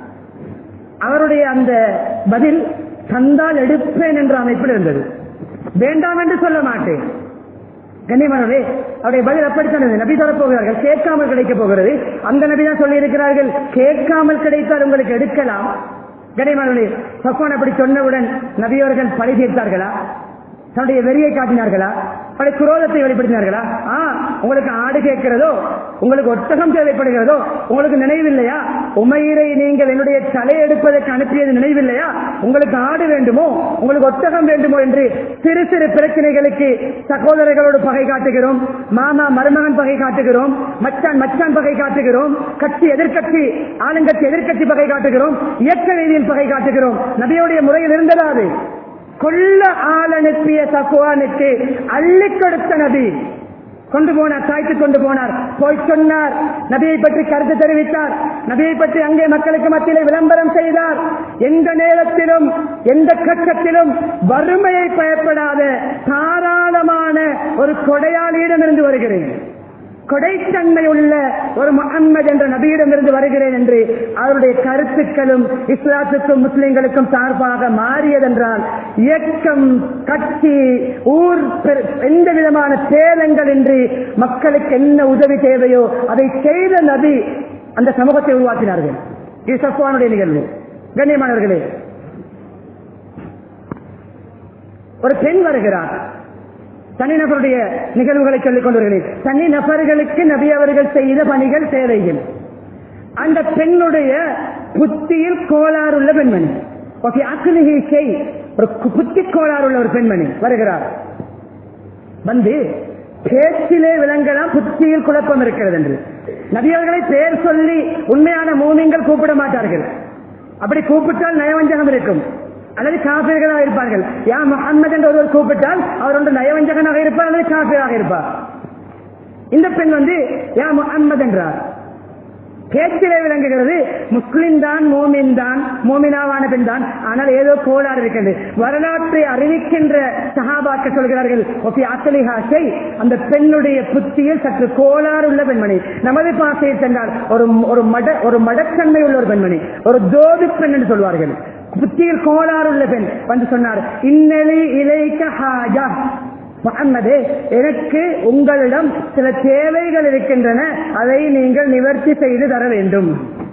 அவருடைய அந்த பதில் தந்தால் எடுப்பேன் என்ற அமைப்பில் இருந்தது வேண்டாம் என்று சொல்ல மாட்டேன் கண்ணியமானவரே அவருடைய பதில் அப்படித்தான் இருந்தது. நபி தரப் போகிறார்கள் கேட்காமல் கிடைக்க போகிறது அந்த நபி தான் சொல்லி இருக்கிறார்கள் கேட்காமல் கிடைத்தால் உங்களுக்கு எடுக்கலாம் கண்ணியமானவரே சஃபான் அப்படி சொன்னவுடன் நபியவர்கள் பழி தீர்த்தார்களா தன்னுடைய வெறியை காட்டினார்களா படை குரோதத்தை வெளிப்படுத்தினார்களா ஆ உங்களுக்கு ஆடு கேட்கிறதோ உங்களுக்கு ஒட்டகம் தேவைப்படுகிறதோ உங்களுக்கு நினைவில்லையா உமையிரை நீங்கள் என்னுடைய தலை எடுப்பதற்கு அனுப்பியது நினைவில்லையா உங்களுக்கு ஆடு வேண்டுமோ உங்களுக்கு ஒட்டகம் வேண்டுமோ என்று சிறு சிறு பிரச்சனைகளுக்கு சகோதரர்களோடு பகை காட்டுகிறோம் மாமா மருமகன் பகை காட்டுகிறோம் மச்சான் மச்சான் பகை காட்டுகிறோம் கட்சி எதிர்க்கட்சி ஆளுங்கட்சி எதிர்க்கட்சி பகை காட்டுகிறோம் இயக்க ரீதியில் பகை காட்டுகிறோம் நபியோடைய முறையில் இருந்ததா அது கொல்ல ஆள் அனுப்பிய சஃப்வானுக்கு அள்ளி கொடுத்த நபி கொண்டு போனார் தாய்க்கு கொண்டு போனார் போய் சொன்னார் நபியை பற்றி கருத்து தெரிவித்தார் நபியை பற்றி அங்கே மக்களுக்கு மத்தியிலே விளம்பரம் செய்தார் எந்த நேரத்திலும் எந்த கட்டத்திலும் வறுமையை பயப்படாத தாராளமான ஒரு கொடையாளியிடம் இருந்து வருகிறேன் கொடைத்தன்மை உள்ள ஒரு முகம்மது என்ற நபியிடமிருந்து வருகிறேன் என்று அவருடைய கருத்துக்களும் இஸ்லாத்துக்கும் முஸ்லிம்களுக்கும் சார்பாக மாறியதென்றால் இயக்கம் கட்சி ஊர் பெரு- எந்த விதமான சேதங்கள் இன்றி மக்களுக்கு என்ன உதவி தேவையோ அதை செய்த நபி அந்த சமூகத்தை உருவாக்கினார்கள் இது சஃப்வானுடைய நிகழ்வு கண்ணியமானவர்களே ஒரு பெண் வருகிறார் தனிநபருடைய நிகழ்வுகளை சொல்லிக் கொண்டு வருகிறேன் தனிநபர்களுக்கு நபி அவர்கள் செய்த பணிகள் சேவைகள் அந்த பெண்ணுடைய புத்தியில் கோளாறுள்ள பெண்மணி ஓகே அக்னிஹி செய் ஒரு கு- புத்தி கோளாறுள்ள ஒரு பெண்மணி வருகிறார் வந்து பேச்சிலே விளங்கலாம் புத்தியில் குழப்பம் இருக்கிறது என்று நபியவர்களை பேர் சொல்லி உண்மையான மூமிங்கள் கூப்பிட மாட்டார்கள் அப்படி கூப்பிட்டால் நயவஞ்சகம் இருக்கும் அல்லது காப்பீர்களாக இருப்பார்கள் யா முகம்மது என்று ஒருவர் கூப்பிட்டால் அவர் ஒன்று நயவஞ்சகனாக இருப்பார் அல்லது காப்பீராக இருப்பார் இந்த பெண் வந்து யா முகம்மது என்றார் பேச்சிலே விளங்குகிறது முஸ்லிம் தான் மோமின் தான் மோமினாவான பெண் தான் ஆனால் ஏதோ கோளாறு இருக்கிறது வரலாற்றை அறிவிக்கின்ற சஹாபாக்க சொல்கிறார்கள் ஓகே அசலிஹாசை அந்த பெண்ணுடைய புத்தியில் சற்று கோளாறு உள்ள பெண்மணி நமது பாசையில் சென்றால் ஒரு ஒரு மட ஒரு மடத்தன்மை உள்ள ஒரு பெண்மணி ஒரு ஜோதி பெண் என்று சொல்வார்கள் புத்தியில் கோளாறு உள்ள பெண் வந்து சொன்னார் இன்னலி இலைக்க ஹாஜா முகம்மதே எனக்கு உங்களிடம் சில தேவைகள் இருக்கின்றன அதை நீங்கள் நிவர்த்தி செய்து தர வேண்டும்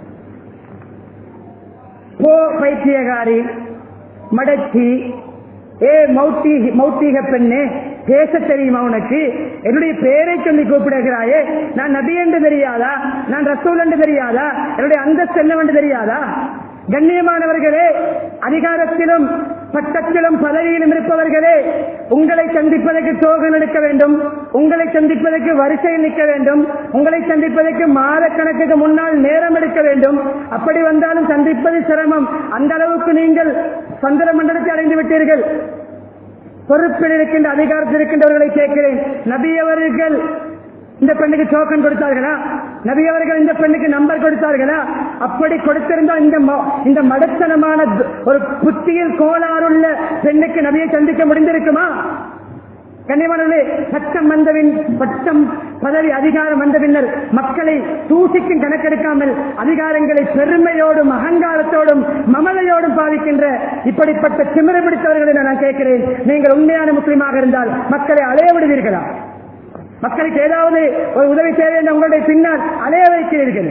போ பைத்தியகாரி மடச்சி ஏ மௌட்டி மௌட்டிக பெண்ணே பேச தெரியுமா உனக்கு என்னுடைய பேரை சொல்லி கூப்பிடுகிறாயே நான் நபி என்று தெரியாதா நான் ரசூல் என்று தெரியாதா என்னுடைய அந்தஸ்து என்னவென்று தெரியாதா கண்ணியமானவர்களே அதிகாரத்திலும் பட்டத்திலும் பதவியிலும் இருப்பவர்களே உங்களை சந்திப்பதற்கு டோகன் எடுக்க வேண்டும் உங்களை சந்திப்பதற்கு வரிசையில் நிற்க வேண்டும் உங்களை சந்திப்பதற்கு மாதக்கணக்குக்கு முன்னால் நேரம் எடுக்க வேண்டும் அப்படி வந்தாலும் சந்திப்பது சிரமம் அந்த அளவுக்கு நீங்கள் சந்திர மண்டலத்தை அடைந்து விட்டீர்கள் பொறுப்பில் இருக்கின்ற அதிகாரத்தில் இருக்கின்றவர்களை கேட்கிறேன் நபி அவர்கள் இந்த பெண்ணுக்கு டோக்கன் கொடுத்தார்களா நபி அவர்கள் இந்த பெண்ணுக்கு நம்பர் கொடுத்தார்களா அப்படி கொடுத்திருந்தால் இந்த ம- இந்த மடத்தனமான த- ஒரு புத்தியில் கோளாறுள்ள பெண்ணுக்கு நபியை சந்திக்க முடிந்திருக்குமா கண்ணியமானவர்களே சட்டம் வந்தவின் பட்டம் பதவி அதிகாரம் வந்த பின்னர் மக்களை தூசிக்கும் கணக்கெடுக்காமல் அதிகாரங்களை பெருமையோடும் அகங்காரத்தோடும் மமதையோடும் பாதிக்கின்ற இப்படிப்பட்ட திமிர பிடித்தவர்களை நான் கேட்கிறேன் நீங்கள் உண்மையான முஸ்லீமாக இருந்தால் மக்களை அலைய விடுவீர்களா மக்களுக்கு ஏதாவது ஒரு உதவி தேவை என்று உங்களுடைய பின்னால் அலைய வைக்கிறீர்கள்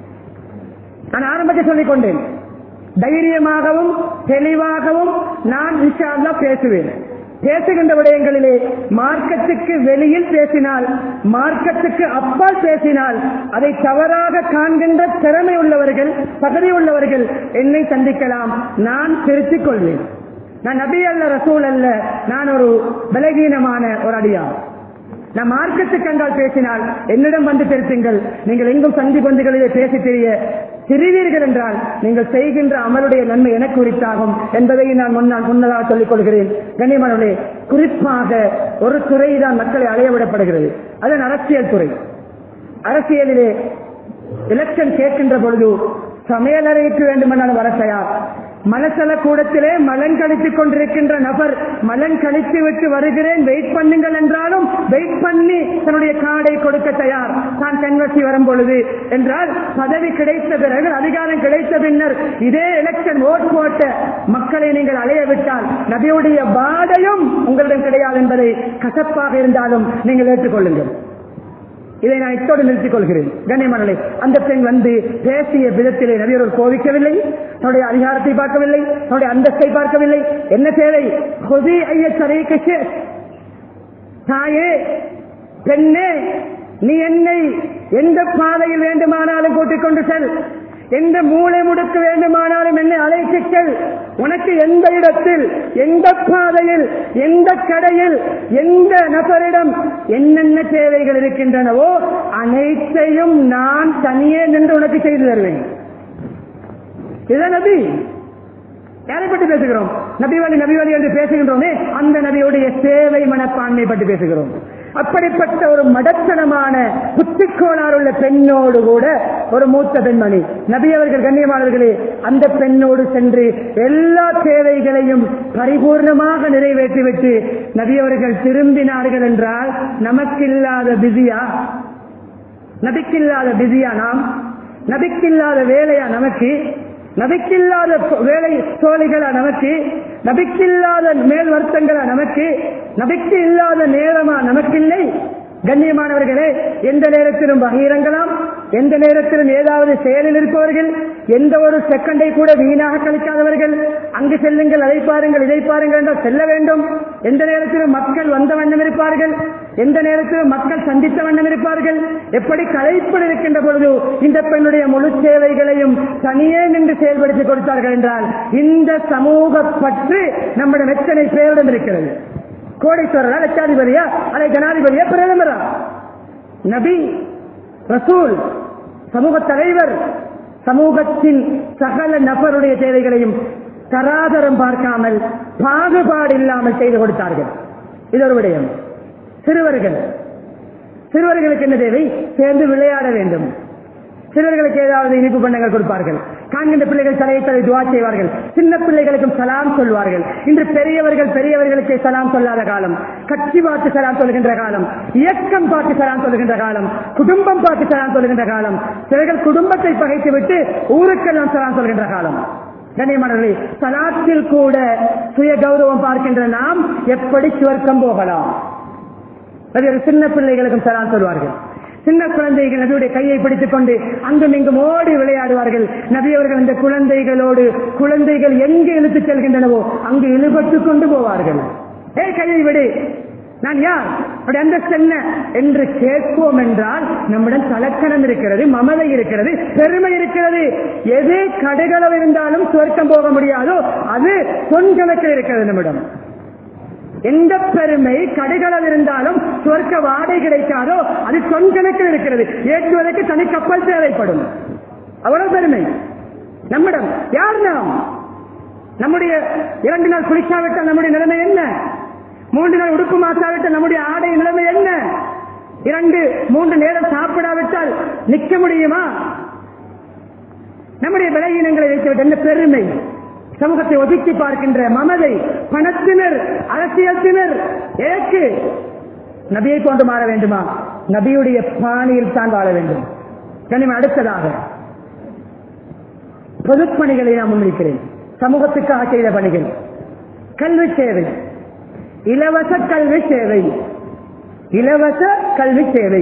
நான் ஆரம்பத்தில் சொல்லிக் கொண்டேன் தைரியமாகவும் தெளிவாகவும் நான் இன்ஷா அல்லாஹ் பேசுவேன் பேசுகின்ற விடயங்களிலே மார்க்கத்துக்கு வெளியில் பேசினால் மார்க்கத்துக்கு அப்பால் பேசினால் அதை தவறாக காண்கின்ற திறமை உள்ளவர்கள் தகுதி உள்ளவர்கள் என்னை சந்திக்கலாம் நான் திருத்திக் கொள்வேன் நான் நபி அல்ல ரசூல் அல்ல நான் ஒரு பலகீனமான ஒரு அடியார் நான் மார்க்கத்துக்கு கண்டால் பேசினால் என்னிடம் வந்து திருத்துங்கள் நீங்கள் எங்கும் சந்தி பந்துகளிலே பேசி தெரிய திரிவீர்கள் என்றால் நீங்கள் செய்கின்ற அமலுடைய நன்மை எனக்கு உரித்தாகும் என்பதை நான் முன்னால் முன்னதாக சொல்லிக் கொள்கிறேன் கண்ணியமானவர்களே குறிப்பாக ஒரு துறை தான் மக்களை அலைய விடப்படுகிறது அதன் அரசியல் துறை அரசியலிலே எலெக்ஷன் கேட்கின்ற பொழுது சமையலறைக்கு வேண்டுமென்றாலும் வர தயார் மலசல கூடத்திலே மலன் கழித்துக் கொண்டிருக்கின்ற நபர் மலன் கழித்து விட்டு வருகிறேன் வெயிட் பண்ணுங்கள் என்றாலும் வெயிட் பண்ணி தன்னுடைய கார்டை கொடுக்க தயார் தான் கன்வர்சி வரும் பொழுது என்றால் பதவி கிடைத்த பிறகு அதிகாரம் கிடைத்த பின்னர் இதே எலெக்ஷன் ஓட் போட்ட மக்களை நீங்கள் அலைய விட்டால் நபியுடைய வாடையும் உங்களிடம் கிடையாது என்பதை கசப்பாக இருந்தாலும் நீங்கள் ஏற்றுக்கொள்ளுங்கள் இதை நான் இத்தோடு நிறுத்திக் கொள்கிறேன் கண்ணியமானே அந்த பெண் வந்து பேசிய விதத்திலே நபியர்கள் கோவிக்கவில்லை தன்னுடைய அதிகாரத்தை பார்க்கவில்லை தன்னுடைய அந்தஸ்தை பார்க்கவில்லை என்ன தேவை கொதி ஐயச்சரை தாயே பெண்ணே நீ என்னை எந்த பாதையில் வேண்டுமானாலும் கூட்டிக் கொண்டு செல் எந்த மூளை முடுக்கு வேண்டுமானாலும் என்னை அழைத்துச் செல் உனக்கு எந்த இடத்தில் எந்த பாதையில் எந்த கடையில் எந்த நபரிடம் என்னென்ன தேவைகள் இருக்கின்றனவோ அனைத்தையும் நான் தனியே நின்று உனக்கு செய்து தருவேன் இதுதான் நபி யாரை பற்றி பேசுகிறோம் நபிவழி நபிவழி என்று பேசுகின்றோமே அந்த நபியுடைய சேவை மனப்பான்மை பற்றி பேசுகிறோம் அப்படிப்பட்ட ஒரு மடத்தனமான புத்திக்கோளாறுள்ள பெண்ணோடு கூட ஒரு மூத்த பெண்மணி நபி அவர்கள் கண்ணியமானவர்களே அந்த பெண்ணோடு சென்று எல்லா தேவைகளையும் பரிபூர்ணமாக நிறைவேற்றிவிட்டு நபி அவர்கள் திரும்பினார்கள் என்றால் நமக்கில்லாத பிஸியா நபிக்கில்லாத பிஸியா நாம் நபிக்கில்லாத வேலையா நமக்கு நபிக்கில்லாத வேலை தோழிகளா நமக்கு நபிக்கில்லாத மேல் வருத்தங்களா நமக்கு நபிக்கு இல்லாத நேரமா நமக்கில்லை கண்ணியமானவர்களே எந்த நேரத்திலும் பகிரங்கலாம் எந்த நேரத்திலும் ஏதாவது செயலில் இருப்பவர்கள் எந்த ஒரு செகண்டை கூட வீணாக கழிக்காதவர்கள் அங்கு செல்லுங்கள் அதை பாருங்கள் இதை பாருங்கள் என்றால் செல்ல வேண்டும் எந்த நேரத்திலும் மக்கள் வந்த வண்ணம் இருப்பார்கள் எந்த நேரத்திலும் மக்கள் சந்தித்த வண்ணம் இருப்பார்கள் எப்படி களைப்பில் இருக்கின்ற பொழுது இந்த பெண்ணுடைய முழு சேவைகளையும் தனியே நின்று செயல்படுத்தி கொடுத்தார்கள் என்றால் இந்த சமூக பற்று நம்முடைய எத்தனை பேரிடம் இருக்கிறது கோடீஸ்வரரா லட்சாதிபதியா அல்லது ஜனாதிபதியா பிரதமரா நபி ரசூல் சமூக தலைவர் சமூகத்தின் சகல நபருடைய தேவைகளையும் தராதரம் பார்க்காமல் பாகுபாடு இல்லாமல் செய்து கொடுத்தார்கள் இது ஒரு விடயம் சிறுவர்கள் சிறுவர்களுக்கு என்ன தேவை சேர்ந்து விளையாட வேண்டும் சிறுவர்களுக்கு ஏதாவது இனிப்பு பண்டங்கள் கொடுப்பார்கள் காண்கின்ற பிள்ளைகள் தலையை தலை துவா செய்வார்கள் சின்ன பிள்ளைகளுக்கும் சலாம் சொல்வார்கள் இன்று பெரியவர்கள் பெரியவர்களுக்கு சலாம் சொல்லாத காலம் கட்சி பார்த்து சலாம் சொல்கின்ற காலம் இயக்கம் பார்த்து சலாம் சொல்கின்ற காலம் குடும்பம் பார்த்து சலாம் சொல்கின்ற காலம் சிலர்கள் குடும்பத்தை பகைத்து விட்டு ஊருக்கெல்லாம் சலாம் சொல்கின்ற காலம் கண்ணியமானவர்களே சலாத்தில் கூட சுய கௌரவம் பார்க்கின்ற நாம் எப்படி சுவர்க்கம் போகலாம் அது ஒரு சின்ன பிள்ளைகளுக்கும் சலாம் சொல்வார்கள் சின்ன குழந்தைகள் நபியுடைய கையை பிடித்துக் கொண்டு அங்கும் இங்கும் ஓடி விளையாடுவார்கள் நபி அவர்கள் அந்த குழந்தைகளோடு குழந்தைகள் எங்கு இழுத்துச் செல்கின்றனவோ அங்கு இழுபட்டுக் கொண்டு போவார்கள் ஏ கையை விடு நான் யார் அப்படி அந்த என்ன என்று கேட்போம் என்றால் நம்மிடம் தலக்கணம் இருக்கிறது மமதை இருக்கிறது பெருமை இருக்கிறது எது கடுகளவு இருந்தாலும் சுவர்க்கம் போக முடியாதோ அது பொன் கணக்கில் இருக்கிறது நம்மிடம் எந்த பெருமை கடைகளல் இருந்தாலும் சுவர்க்க வாடகை கிடைக்காதோ அது கணக்கில் இருக்கிறது ஏற்றுவதற்கு தனி கப்பல் தேவைப்படும் அவ்வளவு பெருமை நம்மிடம் யார் நாம் நம்முடைய இரண்டு நாள் குளிக்காவிட்டால் நம்முடைய நிலைமை என்ன மூன்று நாள் உடுப்பு மாற்றாவிட்டால் நம்முடைய ஆடை நிலைமை என்ன இரண்டு மூன்று நேரம் சாப்பிடாவிட்டால் நிற்க முடியுமா நம்முடைய விலையினங்களை வைத்துவிட்டு என்ன பெருமை சமூகத்தை ஒதுக்கி பார்க்கின்ற மமதை பணத்தினர் அரசியல்த்தினர் ஏக்கு நபியை கொண்டு மாற வேண்டுமா நபியுடைய பாணியில் தான் வாழ வேண்டும் கனிம அடுத்ததாக பொதுப்பணிகளை நான் முன்வைக்கிறேன் சமூகத்துக்காக செய்த பணிகள் கல்வி சேவை இலவச கல்வி சேவை இலவச கல்வி சேவை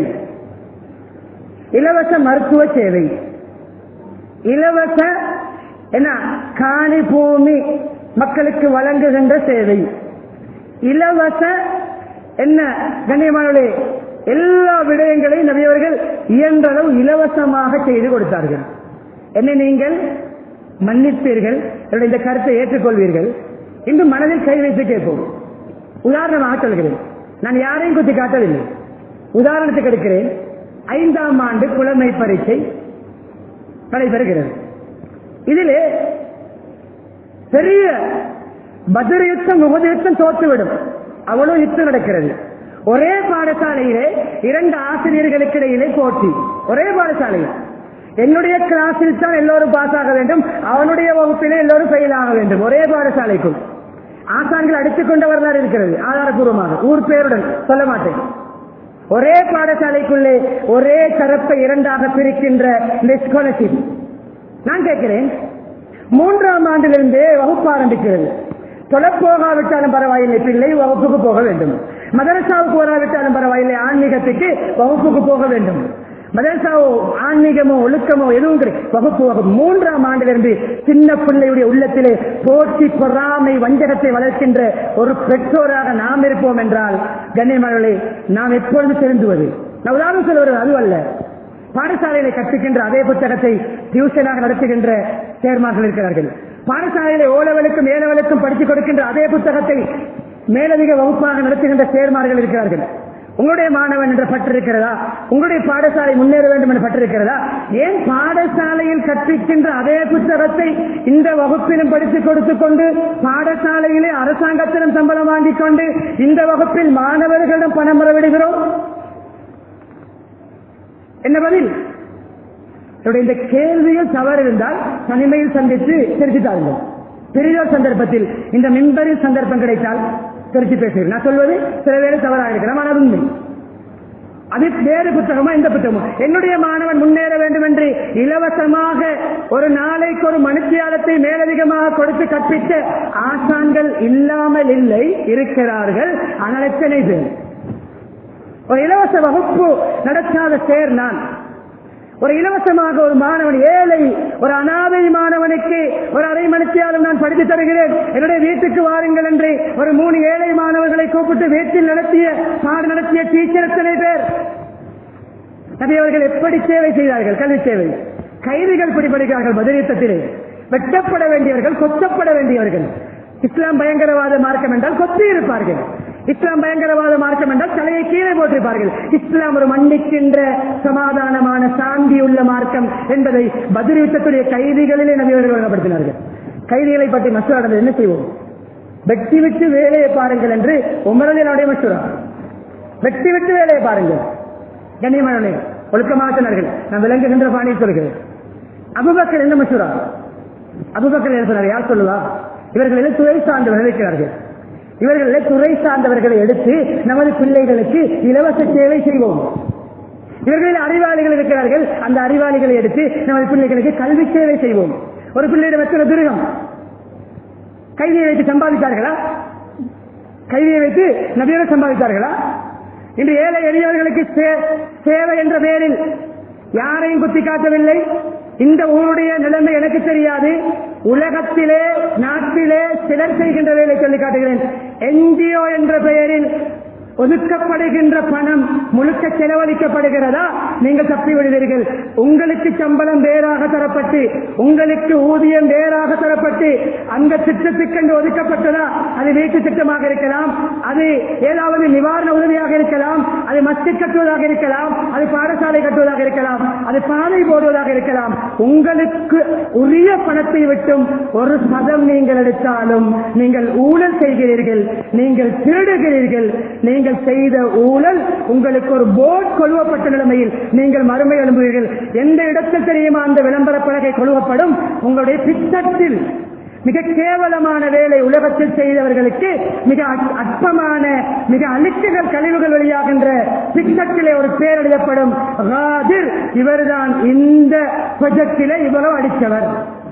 இலவச மருத்துவ சேவை இலவச என்ன காணி பூமி மக்களுக்கு வழங்குகின்ற சேவை இலவச என்ன கண்ணியமானே எல்லா விடயங்களையும் நபியவர்கள் இயன்றளவு இலவசமாக செய்து கொடுத்தார்கள் என்னை நீங்கள் மன்னிப்பீர்கள் என்னுடைய இந்த கருத்தை ஏற்றுக்கொள்வீர்கள் இன்று மனதில் கை வைத்து கேட்போம் உதாரணமாக சொல்கிறேன் நான் யாரையும் குத்தி காட்டவில்லை உதாரணத்துக்கு எடுக்கிறேன் ஐந்தாம் ஆண்டு புலமை பரீட்சை நடைபெறுகிறது இதிலே பெரிய பத்ர யுத்தம் முகது யுத்தம் தோற்றுவிடும் அவ்வளவு யுத்தம் நடக்கிறது ஒரே பாடசாலையிலே இரண்டு ஆசிரியர்களுக்கு இடையிலே போட்டி ஒரே பாடசாலையில் என்னுடைய கிளாஸில் தான் எல்லோரும் பாஸ் ஆக வேண்டும் அவனுடைய வகுப்பிலே எல்லோரும் ஃபெயில் ஆக வேண்டும் ஒரே பாடசாலைக்குள் ஆசான்கள் அடித்துக் கொண்ட வரலாறு இருக்கிறது ஆதாரபூர்வமாக ஊர் பேருடன் சொல்ல மாட்டேன் ஒரே பாடசாலைக்குள்ளே ஒரே தரப்பை இரண்டாக பிரிக்கின்ற இந்த ஸ்காலர்ஷிப் நான் கேட்கிறேன் மூன்றாம் ஆண்டிலிருந்தே வகுப்பு ஆரம்பிக்கிறது தொலைப்போகாவிட்டாலும் பரவாயில்லை பிள்ளை வகுப்புக்கு போக வேண்டும் மதரசாவுக்கு வராவிட்டாலும் பரவாயில்லை ஆன்மீகத்துக்கு வகுப்புக்கு போக வேண்டும் மதரசாவோ ஆன்மீகமோ ஒழுக்கமோ எதுவும் கிடையாது வகுப்பு வகுப்பு மூன்றாம் ஆண்டிலிருந்து சின்ன பிள்ளையுடைய உள்ளத்திலே போட்டி பொறாமை வஞ்சகத்தை வளர்க்கின்ற ஒரு பெற்றோராக நாம் இருப்போம் என்றால் கண்ணியமானவர்களே நாம் எப்பொழுது திருந்துவது நான் உதாரணம் சொல்வது அதுவல்ல பாடசாலையில கற்றுக்கின்ற அதே புத்தகத்தை டியூஷனாக நடத்துகின்ற சேர்மார்கள் இருக்கிறார்கள் பாடசாலையில ஓலவலுக்கும் ஏலவலுக்கும் படித்துக் கொடுக்கின்ற அதே புத்தகத்தை மேலதிக வகுப்பாக நடத்துகின்ற சேர்மார்கள் இருக்கிறார்கள் உங்களுடைய மாணவன் என்ற பற்று இருக்கிறதா உங்களுடைய பாடசாலை முன்னேற வேண்டும் என்று பற்றிருக்கிறதா ஏன் பாடசாலையில் கற்பிக்கின்ற அதே புத்தகத்தை இந்த வகுப்பிலும் படித்துக் கொடுத்துக் கொண்டு பாடசாலையிலே அரசாங்கத்திடம் சம்பளம் வாங்கிக் கொண்டு இந்த வகுப்பில் மாணவர்களிடம் பணம் வரவிடுகிறோம் என்ன பதில் என்னுடைய இந்த கேள்வியில் தவறு இருந்தால் தனிமையில் சந்தித்து திருத்தி தாருங்கள் பெரியோர் சந்தர்ப்பத்தில் இந்த மின்பரில் சந்தர்ப்பம் கிடைத்தால் திருத்தி பேசுகிறேன் நான் சொல்வது சில பேர் தவறாக இருக்கலாம் ஆனால் உண்மை அது வேறு புத்தகமா இந்த புத்தகமா என்னுடைய மாணவன் முன்னேற வேண்டும் என்று இலவசமாக ஒரு நாளைக்கு ஒரு மனுஷியாலத்தை மேலதிகமாக கொடுத்து கற்பித்த ஆசான்கள் இல்லாமல் இல்லை இருக்கிறார்கள் ஆனால் எத்தனை பேர் ஒரு இலவச வகுப்பு நடத்தாத சேர் நான் ஒரு இலவசமாக ஒரு மாணவன் ஏழை ஒரு அனாதை மாணவனுக்கு ஒரு அரை மணித்தியாலும் நான் படித்து தருகிறேன் என்னுடைய வீட்டுக்கு வாருங்கள் என்று ஒரு மூணு ஏழை மாணவர்களை கூப்பிட்டு வீட்டில் நடத்திய பாடு நடத்திய டீச்சர் எத்தனை பேர் நபி அவர்கள் எப்படி சேவை செய்தார்கள் கல்வி சேவை கைதிகள் பிடிபடுகிறார்கள் பதில் யுத்தத்திலே வெட்டப்பட வேண்டியவர்கள் கொத்தப்பட வேண்டியவர்கள் இஸ்லாம் பயங்கரவாத மார்க்கம் என்றால் கொத்தி இருப்பார்கள் இஸ்லாம் பயங்கரவாத மார்க்கம் என்றால் தலையை கீழே போட்டிருப்பார்கள் இஸ்லாம் ஒரு மன்னிக்கின்ற சமாதானமான சாந்தி உள்ள மார்க்கம் என்பதை பதில் யுத்தத்துடைய கைதிகளிலே நபி அவர்கள் வழங்கப்படுத்தினார்கள் கைதிகளை பற்றி மசூரா நடந்தது என்ன செய்வோம் வெட்டி விட்டு வேலையை பாருங்கள் என்று உமரதினுடைய மசூரா வெட்டி விட்டு வேலையை பாருங்கள் கண்ணியமானே ஒழுக்கமாக சொன்னார்கள் நான் விளங்குகின்ற பாணியில் சொல்கிறேன் அபுபக்கர் என்ன மசூரா அபுபக்கர் என்ன சொன்னார் யார் சொல்லுவா இவர்களிலே துறை சார்ந்தவர்கள் இருக்கிறார்கள் இவர்களிலே துறை சார்ந்தவர்களை எடுத்து நமது பிள்ளைகளுக்கு இலவச சேவை செய்வோம் இவர்களில் அறிவாளிகள் இருக்கிறார்கள் அந்த அறிவாளிகளை எடுத்து நமது பிள்ளைகளுக்கு கல்வி சேவை செய்வோம் ஒரு பிள்ளையிடம் எத்தனை திருகம் கைதியை வைத்து சம்பாதித்தார்களா கைதியை வைத்து நபியரை சம்பாதித்தார்களா இன்று ஏழை எளியவர்களுக்கு சே- சேவை என்ற பெயரில் யாரையும் குத்தி காட்டவில்லை இந்த ஊருடைய நிலைமை எனக்கு தெரியாது உலகத்திலே நாட்டிலே சிலர் செய்கின்ற வேலை சொல்லி காட்டுகிறேன் என்ஜிஓ என்ற பெயரில் ஒதுக்கப்படுகின்ற பணம் முழுக்க செலவழிக்கப்படுகிறதா நீங்கள் தப்பி விடுவீர்கள் உங்களுக்கு சம்பளம் வேறாக தரப்பட்டு உங்களுக்கு ஊதியம் வேறாக தரப்பட்டு அந்த திட்டத்துக்கென்று ஒதுக்கப்பட்டதா அது வீட்டு திட்டமாக இருக்கலாம் அது ஏதாவது நிவாரண உதவியாக இருக்கலாம் அது மஸ்ஜித் கட்டுவதாக இருக்கலாம் அது பாடசாலை கட்டுவதாக இருக்கலாம் அது பாதை போடுவதாக இருக்கலாம் உங்களுக்கு உரிய பணத்தை விட்டும் ஒரு சதம் நீங்கள் எடுத்தாலும் நீங்கள் ஊழல் செய்கிறீர்கள் நீங்கள் திருடுகிறீர்கள் நீங்கள் செய்த ஊழல் உங்களுக்கு ஒரு போர்ட் கொழுவப்பட்ட நிலைமையில் நீங்கள் மறுமை எழும்புவீர்கள் எந்த இடத்தில் தெரியுமா அந்த விளம்பர பலகை கொழுவப்படும் உங்களுடைய பித்தத்தில் மிக கேவலமான வேலை உலகத்தில் செய்தவர்களுக்கு மிக அற்- அற்பமான மிக அழுக்குகள் கழிவுகள் வெளியாகின்ற பிக்சத்திலே ஒரு பேர் எழுதப்படும் ராதிர் இவர்தான் இந்த ப்ரொஜெக்டிலே இவ்வளவு அடித்தவர்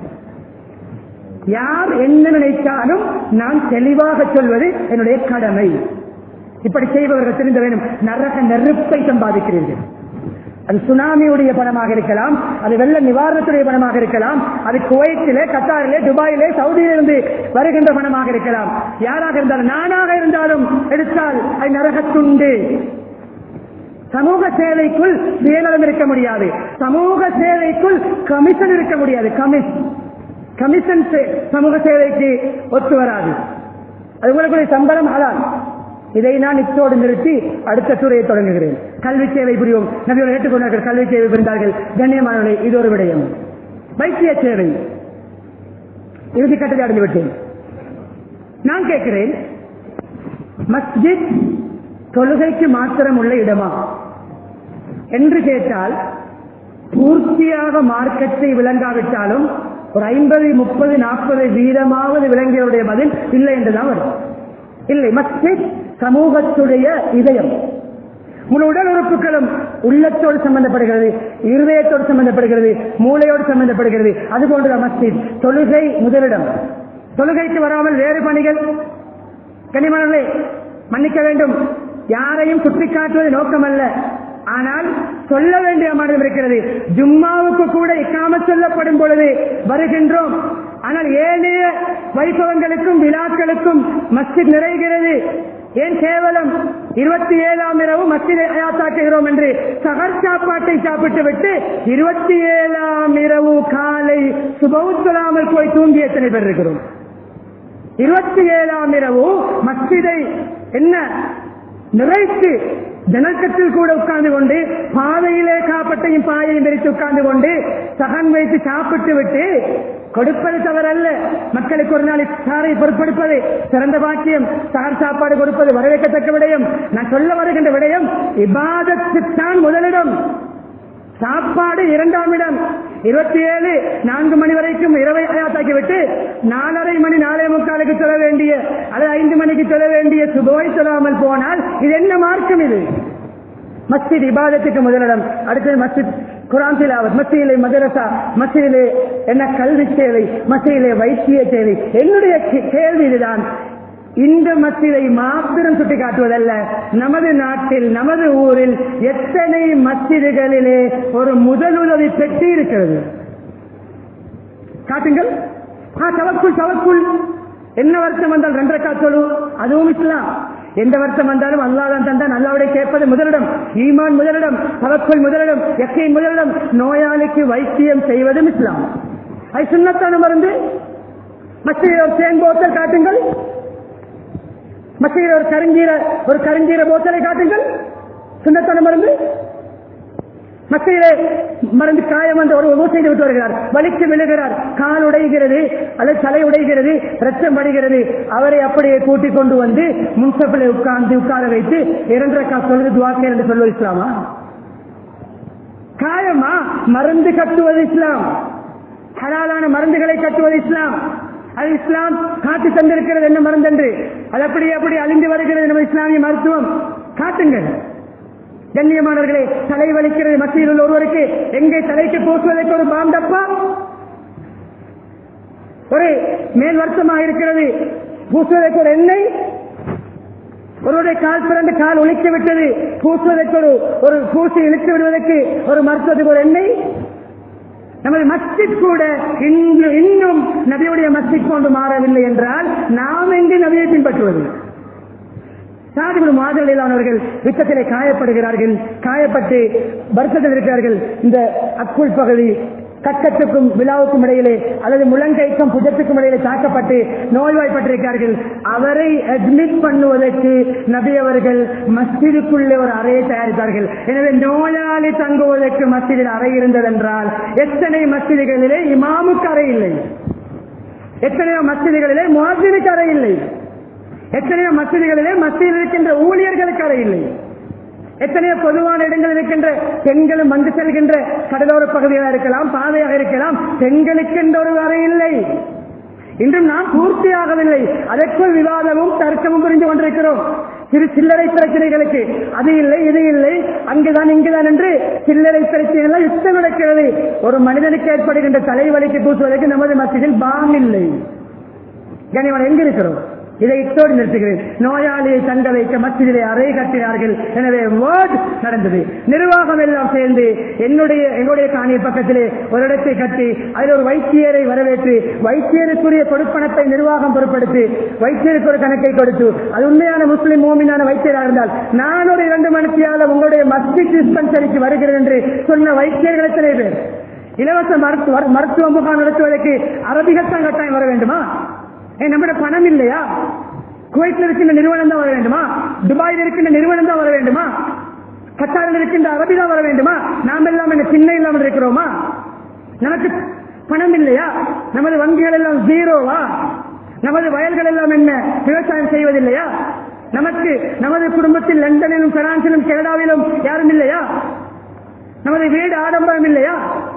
யார் என்ன நினைத்தாலும் நான் தெளிவாக சொல்வது என்னுடைய கடமை இப்படி செய்பவர்கள் தெரிந்த வேண்டும் நரக நெருப்பை சம்பாதிக்கிறீர்கள் அது சுனாமியுடைய பணமாக இருக்கலாம் அது வெள்ள நிவாரணத்துடைய பணமாக இருக்கலாம் அது குவைத்திலே கத்தாரிலே துபாயிலே சவுதியிலிருந்து வருகின்ற பணமாக இருக்கலாம் யாராக இருந்தாலும் நானாக இருந்தாலும் எடுத்தால் அது நரகத்துண்டு சமூக சேவைக்குள் சுயநலம் இருக்க முடியாது சமூக சேவைக்குள் கமிஷன் இருக்க முடியாது கமிஷ் கமிஷன் சே- சமூக சேவைக்கு ஒத்து வராது அது உங்களுடைய சம்பளம் ஹலால் இதை நான் இத்தோடு நிறுத்தி அடுத்த துறையை தொடங்குகிறேன் கல்வி சேவை புரிவோம் நபியோடு ஏற்றுக்கொண்டார்கள் கல்வி சேவை புரிந்தார்கள் கண்ணியமானவர்களே இது ஒரு விடயம் வைத்திய சேவை இறுதி கட்டத்தை அடைந்து விட்டேன் நான் கேட்கிறேன் மஸ்ஜித் தொழுகைக்கு மாத்திரம் உள்ள இடமா என்று கேட்டால் பூர்த்தியாக மார்க்கத்தை விளங்காவிட்டாலும் ஒரு ஐம்பது முப்பது நாற்பது வீதமாவது விளங்கியவருடைய பதில் இல்லை என்றுதான் வரும் இல்லை மஸ்ஜித் சமூகத்துடைய இதயம் முழு உடல் உறுப்புகளும் உள்ளத்தோடு சம்பந்தப்படுகிறது இருதயத்தோடு சம்பந்தப்படுகிறது மூளையோடு சம்பந்தப்படுகிறது அது போன்ற மஸ்ஜித் தொழுகை முதலிடம் தொழுகைக்கு வராமல் வேறு பணிகள் கனிமணர்களே மன்னிக்க வேண்டும் யாரையும் சுட்டிக்காட்டுவது நோக்கமல்ல ஆனால் சொல்ல வேண்டிய அமர்வு இருக்கிறது ஜும்மாவுக்கு கூட இக்காம சொல்லப்படும் பொழுது வருகின்றோம் ஆனால் ஏனைய வைபவங்களுக்கும் விழாக்களுக்கும் மஸ்ஜித் நிறைகிறது ஏன் கேவலம் இருபத்தி ஏழாம் இரவு மஸ்ஜிதை அயாத்தாக்குகிறோம் என்று சகர் சாப்பாட்டை சாப்பிட்டு விட்டு இருபத்தி ஏழாம் இரவு காலை சுபவுத்தலாமல் போய் தூங்கி எத்தனை பேர் இருக்கிறோம் இருபத்தி ஏழாம் இரவு மஸ்ஜிதை என்ன நிறைத்து ஜனக்கத்தில் கூட உட்கார்ந்து கொண்டு பாதையிலே காப்பட்டையும் பாயையும் விரித்து உட்கார்ந்து கொண்டு சகன் வைத்து சாப்பிட்டு விட்டு கொடுப்பது தவறல்ல மக்களுக்கு ஒரு நாளை சாரை பொறுப்பெடுப்பது சிறந்த பாக்கியம் சார் சாப்பாடு கொடுப்பது வரவேற்கத்தக்க விடயம் நான் சொல்ல வருகின்ற விடயம் இபாதத்துத்தான் முதலிடம் சாப்பாடு இரண்டாம் இடம் இருபத்தி ஏழு நான்கு மணி வரைக்கும் இரவை ஆயாத்தாக்கி விட்டு நாலரை மணி நாலே முக்காலுக்கு சொல்ல வேண்டிய அல்லது ஐந்து மணிக்கு சொல்ல வேண்டிய சுபோய் சொல்லாமல் போனால் இது என்ன மார்க்கம் இது மஸ்ஜித் இபாதத்துக்கு முதலிடம் அடுத்தது மஸ்ஜித் குரான் திலாவத் மஸ்ஜிதிலே மதரசா மஸ்ஜிதிலே என்ன கல்வி சேவை மஸ்ஜிதிலே வைத்திய சேவை என்னுடைய கே- கேள்வி இதுதான் இந்த மஸ்ஜிதை மாத்திரம் சுட்டி காட்டுவதல்ல நமது நாட்டில் நமது ஊரில் எத்தனை மஸ்ஜிதுகளிலே ஒரு முதலுதவி பெட்டி இருக்கிறது காட்டுங்கள் ஆ, தவக்குள் தவக்குள் என்ன வருத்தம் வந்தால் ரெண்டரை காத்தொழு அதுவும் இஸ்லாம் எந்த வருத்தம் வந்தாலும் அல்லாதான் தந்தான் அல்லாவுடைய கேட்பது முதலிடம் ஈமான் முதலிடம் தவக்குள் முதலிடம் எக்கை முதலிடம் நோயாளிக்கு வைத்தியம் செய்வதும் இஸ்லாம் அது சுண்ணத்தான மருந்து மத்திய ஒரு தேன் போத்தல் காட்டுங்கள் மத்திய ஒரு கருஞ்சீர ஒரு கருஞ்சீர போத்தலை காட்டுங்கள் சுண்ணத்தான மருந்து மத்தியிலே மருந்து காயம் வந்து ஒரு ஊர் செய்து விட்டு வருகிறார் வலிக்கு விழுகிறார் கால் உடைகிறது அல்லது தலை உடைகிறது ரத்தம் படுகிறது அவரை அப்படியே கூட்டிக் கொண்டு வந்து முன்சப்பில் உட்கார்ந்து உட்கார வைத்து இரண்டரை காசு சொல்வது துவாக்கே என்று சொல்வது இஸ்லாமா காயமா மருந்து கட்டுவது இஸ்லாம் ஹலாலான மருந்துகளை கட்டுவது இஸ்லாம் அது இஸ்லாம் காட்டி தந்திருக்கிறது என்ன மருந்து என்று அது அப்படி அப்படி அழிந்து வருகிறது நம்ம இஸ்லாமிய மருத்துவம் காட்டுங்கள் கண்ணியமானவர்களே தலை வலிக்கிறது மத்தியில் உள்ள ஒருவருக்கு எங்கே தலைக்கு பூசுவதற்கு ஒரு பாண்டப்பா ஒரு மேல் வருத்தமாக இருக்கிறது பூசுவதற்கு ஒரு எண்ணெய் ஒருவருடைய கால் பிறந்து கால் ஒழிக்க விட்டது பூசுவதற்கு ஒரு ஒரு பூசி இழுத்து விடுவதற்கு ஒரு மருத்துவத்துக்கு ஒரு எண்ணெய் நமது மஸ்ஜித் கூட இன்று இன்னும் நபியுடைய மஸ்ஜித் கொண்டு மாறவில்லை என்றால் நாம் எங்கு நபியை பின்பற்றுவது சாதிபுரம் மாதவர்கள் யுத்தத்திலே காயப்படுகிறார்கள் காயப்பட்டு வருத்தத்தில் இருக்கிறார்கள் இந்த அக்குள் பகுதி கக்கத்துக்கும் விழாவுக்கும் இடையிலே அல்லது முழங்கைக்கும் புஜத்துக்கும் இடையிலே தாக்கப்பட்டு நோய்வாய்ப்பட்டிருக்கிறார்கள் அவரை அட்மிட் பண்ணுவதற்கு நபி அவர்கள் மஸ்ஜிதுக்குள்ளே ஒரு அறையை தயாரித்தார்கள் எனவே நோயாளி தங்குவதற்கு மஸ்ஜிதில் அறை இருந்ததென்றால் எத்தனை மஸ்ஜிதுகளிலே இமாமுக்கு அறை இல்லை எத்தனையோ மஸ்ஜிதுகளிலே முஹாஜினுக்கு அறை இல்லை எத்தனையோ மசூதிகளிலே மத்தியில் இருக்கின்ற ஊழியர்களுக்கு அறை இல்லை எத்தனையோ பொதுவான இடங்கள் இருக்கின்ற பெண்களும் வந்து செல்கின்ற கடலோர பகுதியாக இருக்கலாம் பாதையாக இருக்கலாம் பெண்களுக்கென்ற ஒரு அறை இல்லை இன்றும் நாம் பூர்த்தியாகவில்லை அதற்குள் விவாதமும் தர்க்கமும் புரிந்து கொண்டிருக்கிறோம் சிறு சில்லறை பிரச்சனைகளுக்கு அது இல்லை இது இல்லை அங்குதான் இங்குதான் என்று சில்லறை பிரச்சனைகள் யுத்தம் நடக்கிறது ஒரு மனிதனுக்கு ஏற்படுகின்ற தலைவலிக்கு பூசுவதற்கு நமது மத்தியில் பாம் இல்லை கனிவன் எங்க இருக்கிறோம் இதை இத்தோடு நிறுத்துகிறேன் நோயாளியை தங்க வைக்க மத்தியிலே அறை கட்டினார்கள் எனவே வேர்ட் நடந்தது நிர்வாகம் எல்லாம் சேர்ந்து என்னுடைய எங்களுடைய காணிய பக்கத்திலே ஒரு இடத்தை கட்டி அதில் ஒரு வைத்தியரை வரவேற்று வைத்தியருக்குரிய கொடுப்பணத்தை நிர்வாகம் பொருட்படுத்தி வைத்தியருக்கு ஒரு கணக்கை கொடுத்து அது உண்மையான முஸ்லிம் மோமினான வைத்தியராக இருந்தால் நான் ஒரு இரண்டு மணித்தியால உங்களுடைய மஸ்ஜித் டிஸ்பென்சரிக்கு வருகிறேன் என்று சொன்ன வைத்தியர்கள் எத்தனை பேர் இலவச மருத்துவ மருத்துவ முகாம் நடத்துவதற்கு அரபிகள் தான் கட்டாயம் வர வேண்டுமா ஏன் நம்மிட பணம் இல்லையா குவைத்தில் இருக்கின்ற நிறுவனம் தான் வர வேண்டுமா துபாயில் இருக்கின்ற நிறுவனம் தான் வர வேண்டுமா கத்தாரில் இருக்கின்ற அரபி தான் வர வேண்டுமா நாம் எல்லாம் என்ன சின்ன இல்லாமல் இருக்கிறோமா நமக்கு பணம் இல்லையா நமது வங்கிகள் எல்லாம் ஜீரோவா நமது வயல்கள் எல்லாம் என்ன விவசாயம் செய்வதில்லையா நமக்கு நமது குடும்பத்தில் லண்டனிலும் பிரான்சிலும் கனடாவிலும் யாரும் இல்லையா நமது வீடு ஆடம்பரம் இல்லையா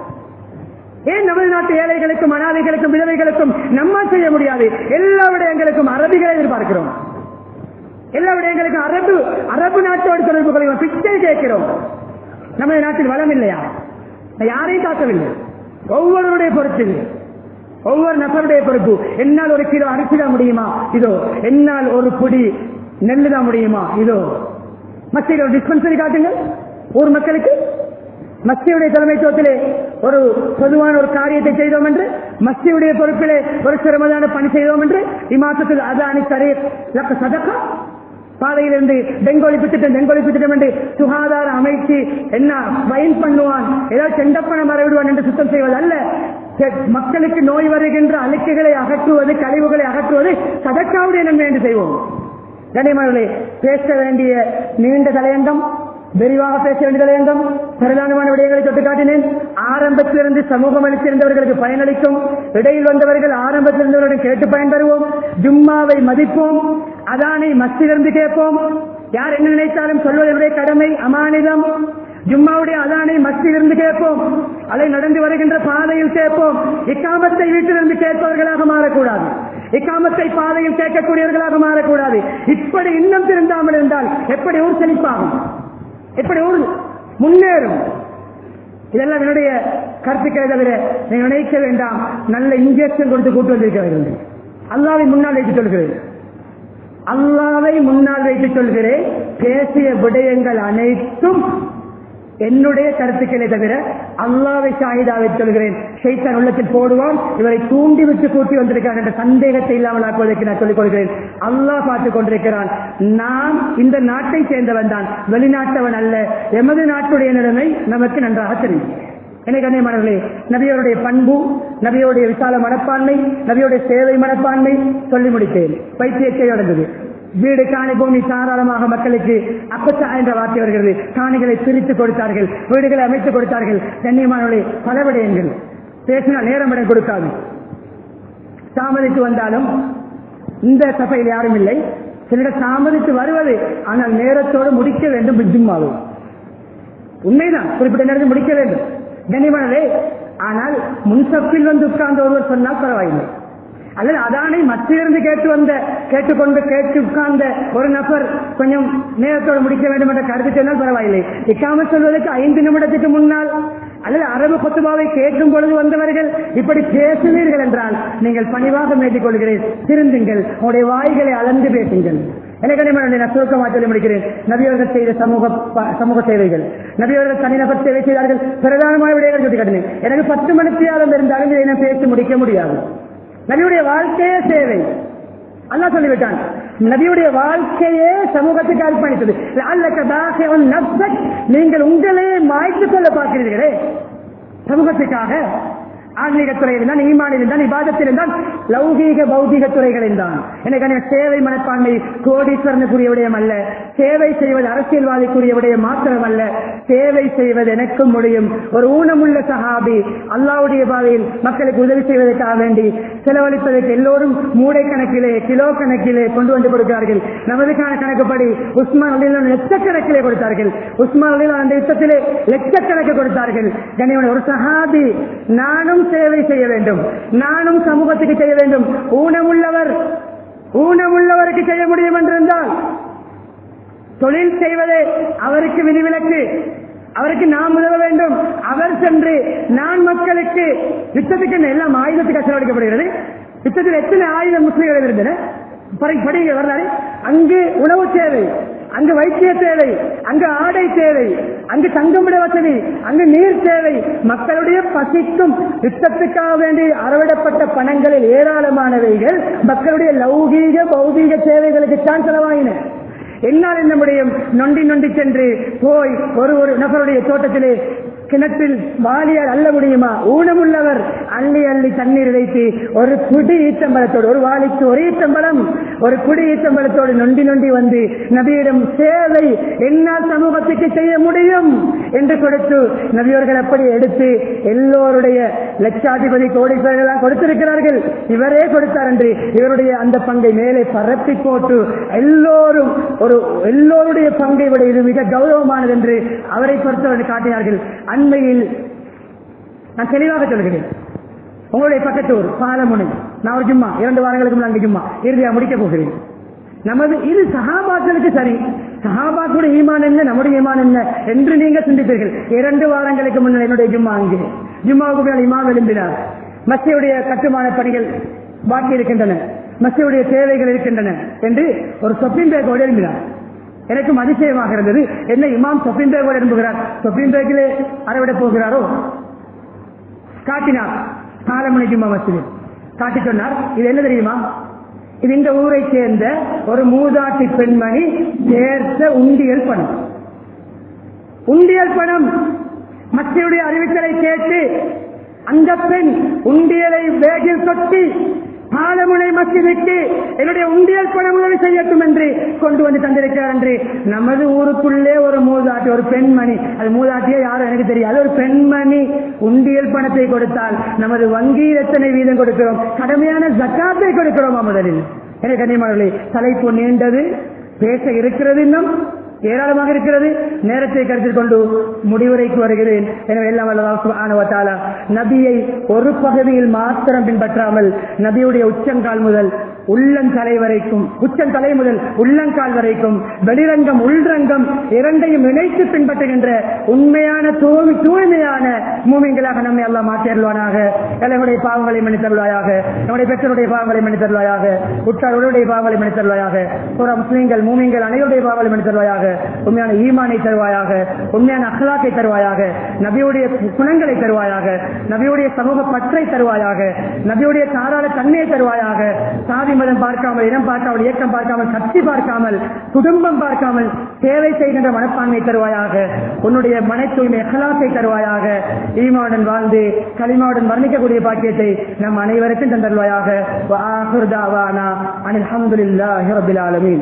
ஏன் நமது நாட்டு ஏழைகளுக்கும் அனாதைகளுக்கும் விதவைகளுக்கும் நம்ம செய்ய முடியாது எல்லா விடயங்களுக்கும் அரபிகளை எதிர்பார்க்கிறோம் எல்லா விடயங்களுக்கும் அரபு அரபு நாட்டோடு தொடர்பு கொள்கிறோம் பிச்சை கேட்கிறோம் நமது நாட்டில் வளம் இல்லையா யாரையும் காக்கவில்லை ஒவ்வொருவருடைய பொறுப்பு இது. ஒவ்வொரு நபருடைய பொறுப்பு என்னால் ஒரு கிலோ அரிசி தான் முடியுமா இதோ என்னால் ஒரு பொடி நெல்லு தான் முடியுமா இதோ மத்திய ஒரு டிஸ்பென்சரி காட்டுங்கள் ஊர் மக்களுக்கு மஸ்தியுடைய தலைமைத்துவத்திலே ஒரு பொதுவான ஒரு காரியத்தை செய்தோம் என்று மஸ்தியுடைய பொறுப்பிலே ஒரு சிரமதான பணி செய்தோம் என்று இமாசத்தில் அதானி சரே சதக்கா பாதையிலிருந்து டெங்கோலிப்பு திட்டம் டெங்கோலிப்பு திட்டம் என்று சுகாதார அமைச்சு என்ன வயன் பண்ணுவான் ஏதாவது செண்டப்பணம் மறைவிடுவான் என்று சுத்தம் செய்வது அல்ல செ- மக்களுக்கு நோய் வருகின்ற அழுக்குகளை அகற்றுவது கழிவுகளை அகற்றுவது சதக்காவுடைய நன்மை என்று செய்வோம் கனிமர்களே பேச வேண்டிய நீண்ட தலையங்கம் விரிவாக பேச வேண்டிய தலையங்கம் பிரதானமான விடயங்களை தொட்டு காட்டினேன் ஆரம்பத்திலிருந்து சமூகம் அளித்திருந்தவர்களுக்கு பயனளிக்கும் இடையில் வந்தவர்கள் ஆரம்பத்தில் இருந்தவர்களிடம் கேட்டு பயன்பெறுவோம் ஜும்மாவை மதிப்போம் அதானை மஸ்திலிருந்து கேட்போம் யார் என்ன நினைத்தாலும் சொல்வதனுடைய கடமை அமானிதம் ஜும்மாவுடைய அதானை மஸ்திலிருந்து கேட்போம் அதை நடந்து வருகின்ற பாதையில் கேட்போம் இக்காமத்தை வீட்டிலிருந்து கேட்பவர்களாக மாறக்கூடாது இக்காமத்தை பாதையில் கேட்கக்கூடியவர்களாக மாறக்கூடாது இப்படி இன்னும் திருந்தாமல் இருந்தால் எப்படி ஊர் செழிப்பாகும் எப்படி ஊர் முன்னேறும் இதெல்லாம் என்னுடைய கருத்துக்களை தவிர நீங்க நினைக்க வேண்டாம் நல்ல இன்ஜெக்ஷன் கொடுத்து கூட்டு வந்திருக்க வேண்டும் அல்லாவை முன்னால் வைத்து சொல்கிறேன் அல்லாவை முன்னால் வைத்து சொல்கிறேன் பேசிய விடயங்கள் அனைத்தும் என்னுடைய கருத்துக்களை தவிர அல்லாவை சாயிதாவை சொல்கிறேன் ஷைத்தான் உள்ளத்தில் போடுவான் இவரை தூண்டி விட்டு கூட்டி வந்திருக்கிறார் என்ற சந்தேகத்தை இல்லாமல் ஆக்குவதற்கு நான் சொல்லிக் கொள்கிறேன் அல்லாஹ் பார்த்துக் கொண்டிருக்கிறான் நாம் இந்த நாட்டை சேர்ந்தவன் தான் வெளிநாட்டவன் அல்ல எமது நாட்டுடைய நிலைமை நமக்கு நன்றாக தெரியும் எனக்கு கண்ணியமானவர்களே நபியோருடைய பண்பு நபியோடைய விசால மனப்பான்மை நபியோடைய சேவை மனப்பான்மை சொல்லி முடித்தேன் பைத்தியத்தை நடந்தது வீடு காணி பூமி தாராளமாக மக்களுக்கு அப்பச்சா என்ற வார்த்தை வருகிறது காணிகளை பிரித்து கொடுத்தார்கள் வீடுகளை அமைத்து கொடுத்தார்கள் கண்ணியமானவர்களே பல விடயங்கள் பேசினால் நேரம் இடம் கொடுக்காது தாமதித்து வந்தாலும் இந்த சபையில் யாரும் இல்லை சிலர் தாமதித்து வருவது ஆனால் நேரத்தோடு முடிக்க வேண்டும் ஜும்மாவும் உண்மைதான் குறிப்பிட்ட நேரத்தில் முடிக்க வேண்டும் கண்ணியமானதே ஆனால் முன்சப்பில் வந்து உட்கார்ந்த ஒருவர் சொன்னால் பரவாயில்லை அல்லது அதானை மத்தியிலிருந்து கேட்டு வந்த கேட்டுக்கொண்டு கேட்டு உட்கார்ந்த ஒரு நபர் கொஞ்சம் நேரத்தோடு முடிக்க வேண்டும் என்ற கருத்து சொன்னால் பரவாயில்லை இக்காம சொல்வதற்கு ஐந்து நிமிடத்துக்கு முன்னால் அல்லது அரபு கொத்துபாவை கேட்கும் பொழுது வந்தவர்கள் இப்படி பேசுவீர்கள் என்றால் நீங்கள் பணிவாக மேட்டிக் கொள்கிறேன் திருந்துங்கள் உங்களுடைய வாய்களை அளந்து பேசுங்கள் எனக்கு நான் சுருக்கமாக சொல்லி முடிக்கிறேன் நபியவர்கள் செய்த சமூக ப- சமூக சேவைகள் நபியவர்கள் தனிநபர் சேவை செய்தார்கள் பிரதானமான விடயங்கள் சொல்லி காட்டினேன் எனக்கு பத்து மணித்தியாலம் இருந்தாலும் இதை நான் பேசி முடிக்க முடியாது நபியுடைய வாழ்க்கையே சேவை அல்லாஹ் சொல்லிவிட்டான் நபியுடைய வாழ்க்கையே சமூகத்துக்கு அர்ப்பணித்தது லஅல்லக பாகிஉன் நஃப்ஸக், நீங்கள் உங்களே மாய்த்து கொள்ள பார்க்கிறீர்களே சமூகத்துக்காக ஆன்மீக துறையில் தான் ஈமானில் தான் இபாதத்தில் தான் லௌகீக பௌதீக துறைகளில் தான் எனக்கு சேவை மனப்பான்மை கோடீஸ்வரனுக்குரிய விடயம் அல்ல சேவை செய்வது அரசியல்வாதிக்குரிய விடயம் மாத்திரம் அல்ல சேவை செய்வது எனக்கும் முடியும் ஒரு ஊனமுள்ள சஹாபி அல்லாவுடைய பாதையில் மக்களுக்கு உதவி செய்வதற்காக வேண்டி செலவழிப்பதற்கு எல்லோரும் மூடை கணக்கிலே கிலோ கணக்கிலே கொண்டு வந்து கொடுக்கிறார்கள் நமதுக்கான கணக்குப்படி உஸ்மான் அலிலான் லட்சக்கணக்கிலே கொடுத்தார்கள் உஸ்மான் அலிலான் அந்த யுத்தத்திலே லட்சக்கணக்கு கொடுத்தார்கள் கண்ணியமான ஒரு சஹாபி நானும் சேவை செய்ய வேண்டும் நானும் சமூகத்துக்கு செய்ய வேண்டும் ஊனமுள்ளவர் ஊனமுள்ளவருக்கு செய்ய முடியும் என்றிருந்தால் தொழில் செய்வதே அவருக்கு விதிவிலக்கு அவருக்கு நாம் உதவ வேண்டும் அவர் சென்று நான் மக்களுக்கு யுத்தத்துக்கு என்ன எல்லாம் ஆயுதத்துக்கு செலவழிக்கப்படுகிறது யுத்தத்தில் எத்தனை ஆயுதம் முஸ்லிம்கள் இருந்தன படி- படிங்க வரலாறு அங்கு உணவு தேவை அங்கு வைத்திய தேவை அங்கு ஆடை தேவை அங்கு தங்குமிட வசதி அங்கு நீர் தேவை மக்களுடைய பசிக்கும் யுத்தத்துக்காக வேண்டி அறவிடப்பட்ட பணங்களில் ஏராளமானவைகள் மக்களுடைய லௌகீக பௌதீக தேவைகளுக்கு தான் செலவாயின என்னால் என்ன முடியும் நொண்டி நொண்டி சென்று போய் ஒரு ஒரு நபருடைய தோட்டத்திலே கிணற்றில் வாலியால் அள்ள முடியுமா ஊனமுள்ளவர் அள்ளி அள்ளி தண்ணீர் வைத்து ஒரு குடி ஈத்தம்பலத்தோடு ஒரு வாளிக்கு ஒரு ஈத்தம்பலம் ஒரு குடி ஈத்தம்பலத்தோடு நொண்டி நொண்டி வந்து நபியிடம் சேவை என்னால் சமூகத்துக்கு செய்ய முடியும் என்று கொடுத்து நபியவர்கள் அப்படி எடுத்து எல்லோருடைய லட்சாதிபதி கோடீஸ்வரர்களாக கொடுத்திருக்கிறார்கள் இவரே கொடுத்தார் என்று இவருடைய அந்த பங்கை மேலே பரப்பி போட்டு எல்லோரும் ஒரு எல்லோருடைய பங்கை விட இது மிக கௌரவமானது என்று அவரை பொறுத்தவரை காட்டினார்கள் அண்மையில் நான் தெளிவாக சொல்கிறேன் உங்களுடைய பக்கத்தூர் பாலமுனை நான் ஒரு ஜும்மா இரண்டு வாரங்களுக்கு முன்னாடி ஜும்மா இறுதியாக முடிக்க போகிறேன் நமது இது சகாபாக்களுக்கு சரி சகாபாக்களுடைய ஈமான் என்ன நம்முடைய ஈமான் என்ன என்று நீங்க சிந்திப்பீர்கள் இரண்டு வாரங்களுக்கு முன்னால் என்னுடைய ஜும்மா அங்கே ஜும்மாவுக்கு முன்னால் இமாம் எழும்பினார் மத்தியுடைய கட்டுமான பணிகள் பாக்கி இருக்கின்றன மத்தியுடைய தேவைகள் இருக்கின்றன என்று ஒரு சொப்பின் பேக்கோடு எழும்பினார் எனக்கும் அதிசயமாக இருந்தது என்ன இமாம் சொப்பின் பேக்கோடு எழும்புகிறார் சொப்பின் பேக்கிலே அறவிட போகிறாரோ காட்டினார் காலமணி ஜும்மா மஸ்ஜித் காட்டி சொன்னார் இது என்ன தெரியுமா இது இந்த ஊரை சேர்ந்த ஒரு மூதாட்டி பெண்மணி சேர்த்த உண்டியல் பணம் உண்டியல் பணம் மக்களுடைய அறிவித்தலை கேட்டு அந்த பெண் உண்டியலை பேகில் கொட்டி பாலமுனை மசிதிக்கு என்னுடைய உண்டியல் பணம் உதவி செய்யட்டும் என்று கொண்டு வந்து தந்திருக்கிறார் என்று நமது ஊருக்குள்ளே ஒரு மூதாட்டி ஒரு பெண்மணி அது மூதாட்டியே யாரும் எனக்கு தெரியாது ஒரு பெண்மணி உண்டியல் பணத்தை கொடுத்தால் நமது வங்கியில் எத்தனை வீதம் கொடுக்கிறோம் கடமையான ஜக்காத்தை கொடுக்கிறோமா முதலில் எனக்கு கண்ணியமானவர்களே தலைப்பு நீண்டது பேச இருக்கிறது இன்னும் ஏராளமாக இருக்கிறது நேரத்தை கருத்தில் கொண்டு முடிவுரைக்கு வருகிறேன் எனவே எல்லாம் வல்லல்லாஹு சுப்ஹானஹு வ தஆலா நபியை ஒரு பகுதியில் மாத்திரம் பின்பற்றாமல் நபியுடைய உச்சங்கால் முதல் உள்ளந்தலை வரைக்கும் உச்சந்தலை முதல் உள்ளங்கால் வரைக்கும் வெளிரங்கம் உள்ரங்கம் இரண்டையும் இணைத்து பின்பற்றுகின்ற உண்மையான தூய்மை தூய்மையான மூமிங்களாக நம்மை எல்லாம் மாற்றியருள்வானாக எங்களுடைய பாவங்களை மன்னித்தருள்வாயாக நம்முடைய பெற்றோருடைய பாவங்களை மன்னித்தருள்வாயாக உற்றாருடைய பாவங்களை மன்னித்தருள்வாயாக புற முஸ்லீம்கள் மூமிங்கள் அனைவருடைய பாவங்களை மன்னித்தருள்வாயாக உண்மையான ஈமானை தருவாயாக உண்மையான அகலாக்கை தருவாயாக நபியுடைய குணங்களை தருவாயாக நபியுடைய சமூக பற்றை தருவாயாக நபியுடைய தாராள தன்மையை தருவாயாக சாதி மதம் பார்க்காமல் இனம் பார்க்காமல் இயக்கம் பார்க்காமல் கட்சி பார்க்காமல் குடும்பம் பார்க்காமல் சேவை செய்கின்ற மனப்பான்மை தருவாயாக உன்னுடைய மன தூய்மை அகலாசை தருவாயாக ஈமாவுடன் வாழ்ந்து களிமாவுடன் வர்ணிக்கக்கூடிய பாக்கியத்தை நம் அனைவருக்கும் தந்தருவாயாக அனில் அஹமதுல்லாஹி ரபில் ஆலமீன்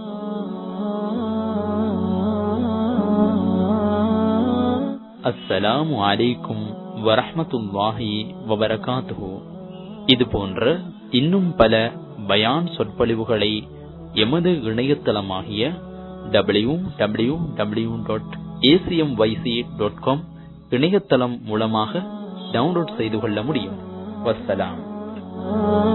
அஸ்ஸலாமு அலைக்கும் வரஹ்மத்துல்லாஹி வபரகாத்துஹு இது போன்ற இன்னும் பல பயான் சொற்பொழிவுகளை எமது இணையதளமாகிய W W W dot ACM YC dot com இணையதளம் மூலமாக டவுன்லோட் செய்து கொள்ள முடியும் வஸ்ஸலாம்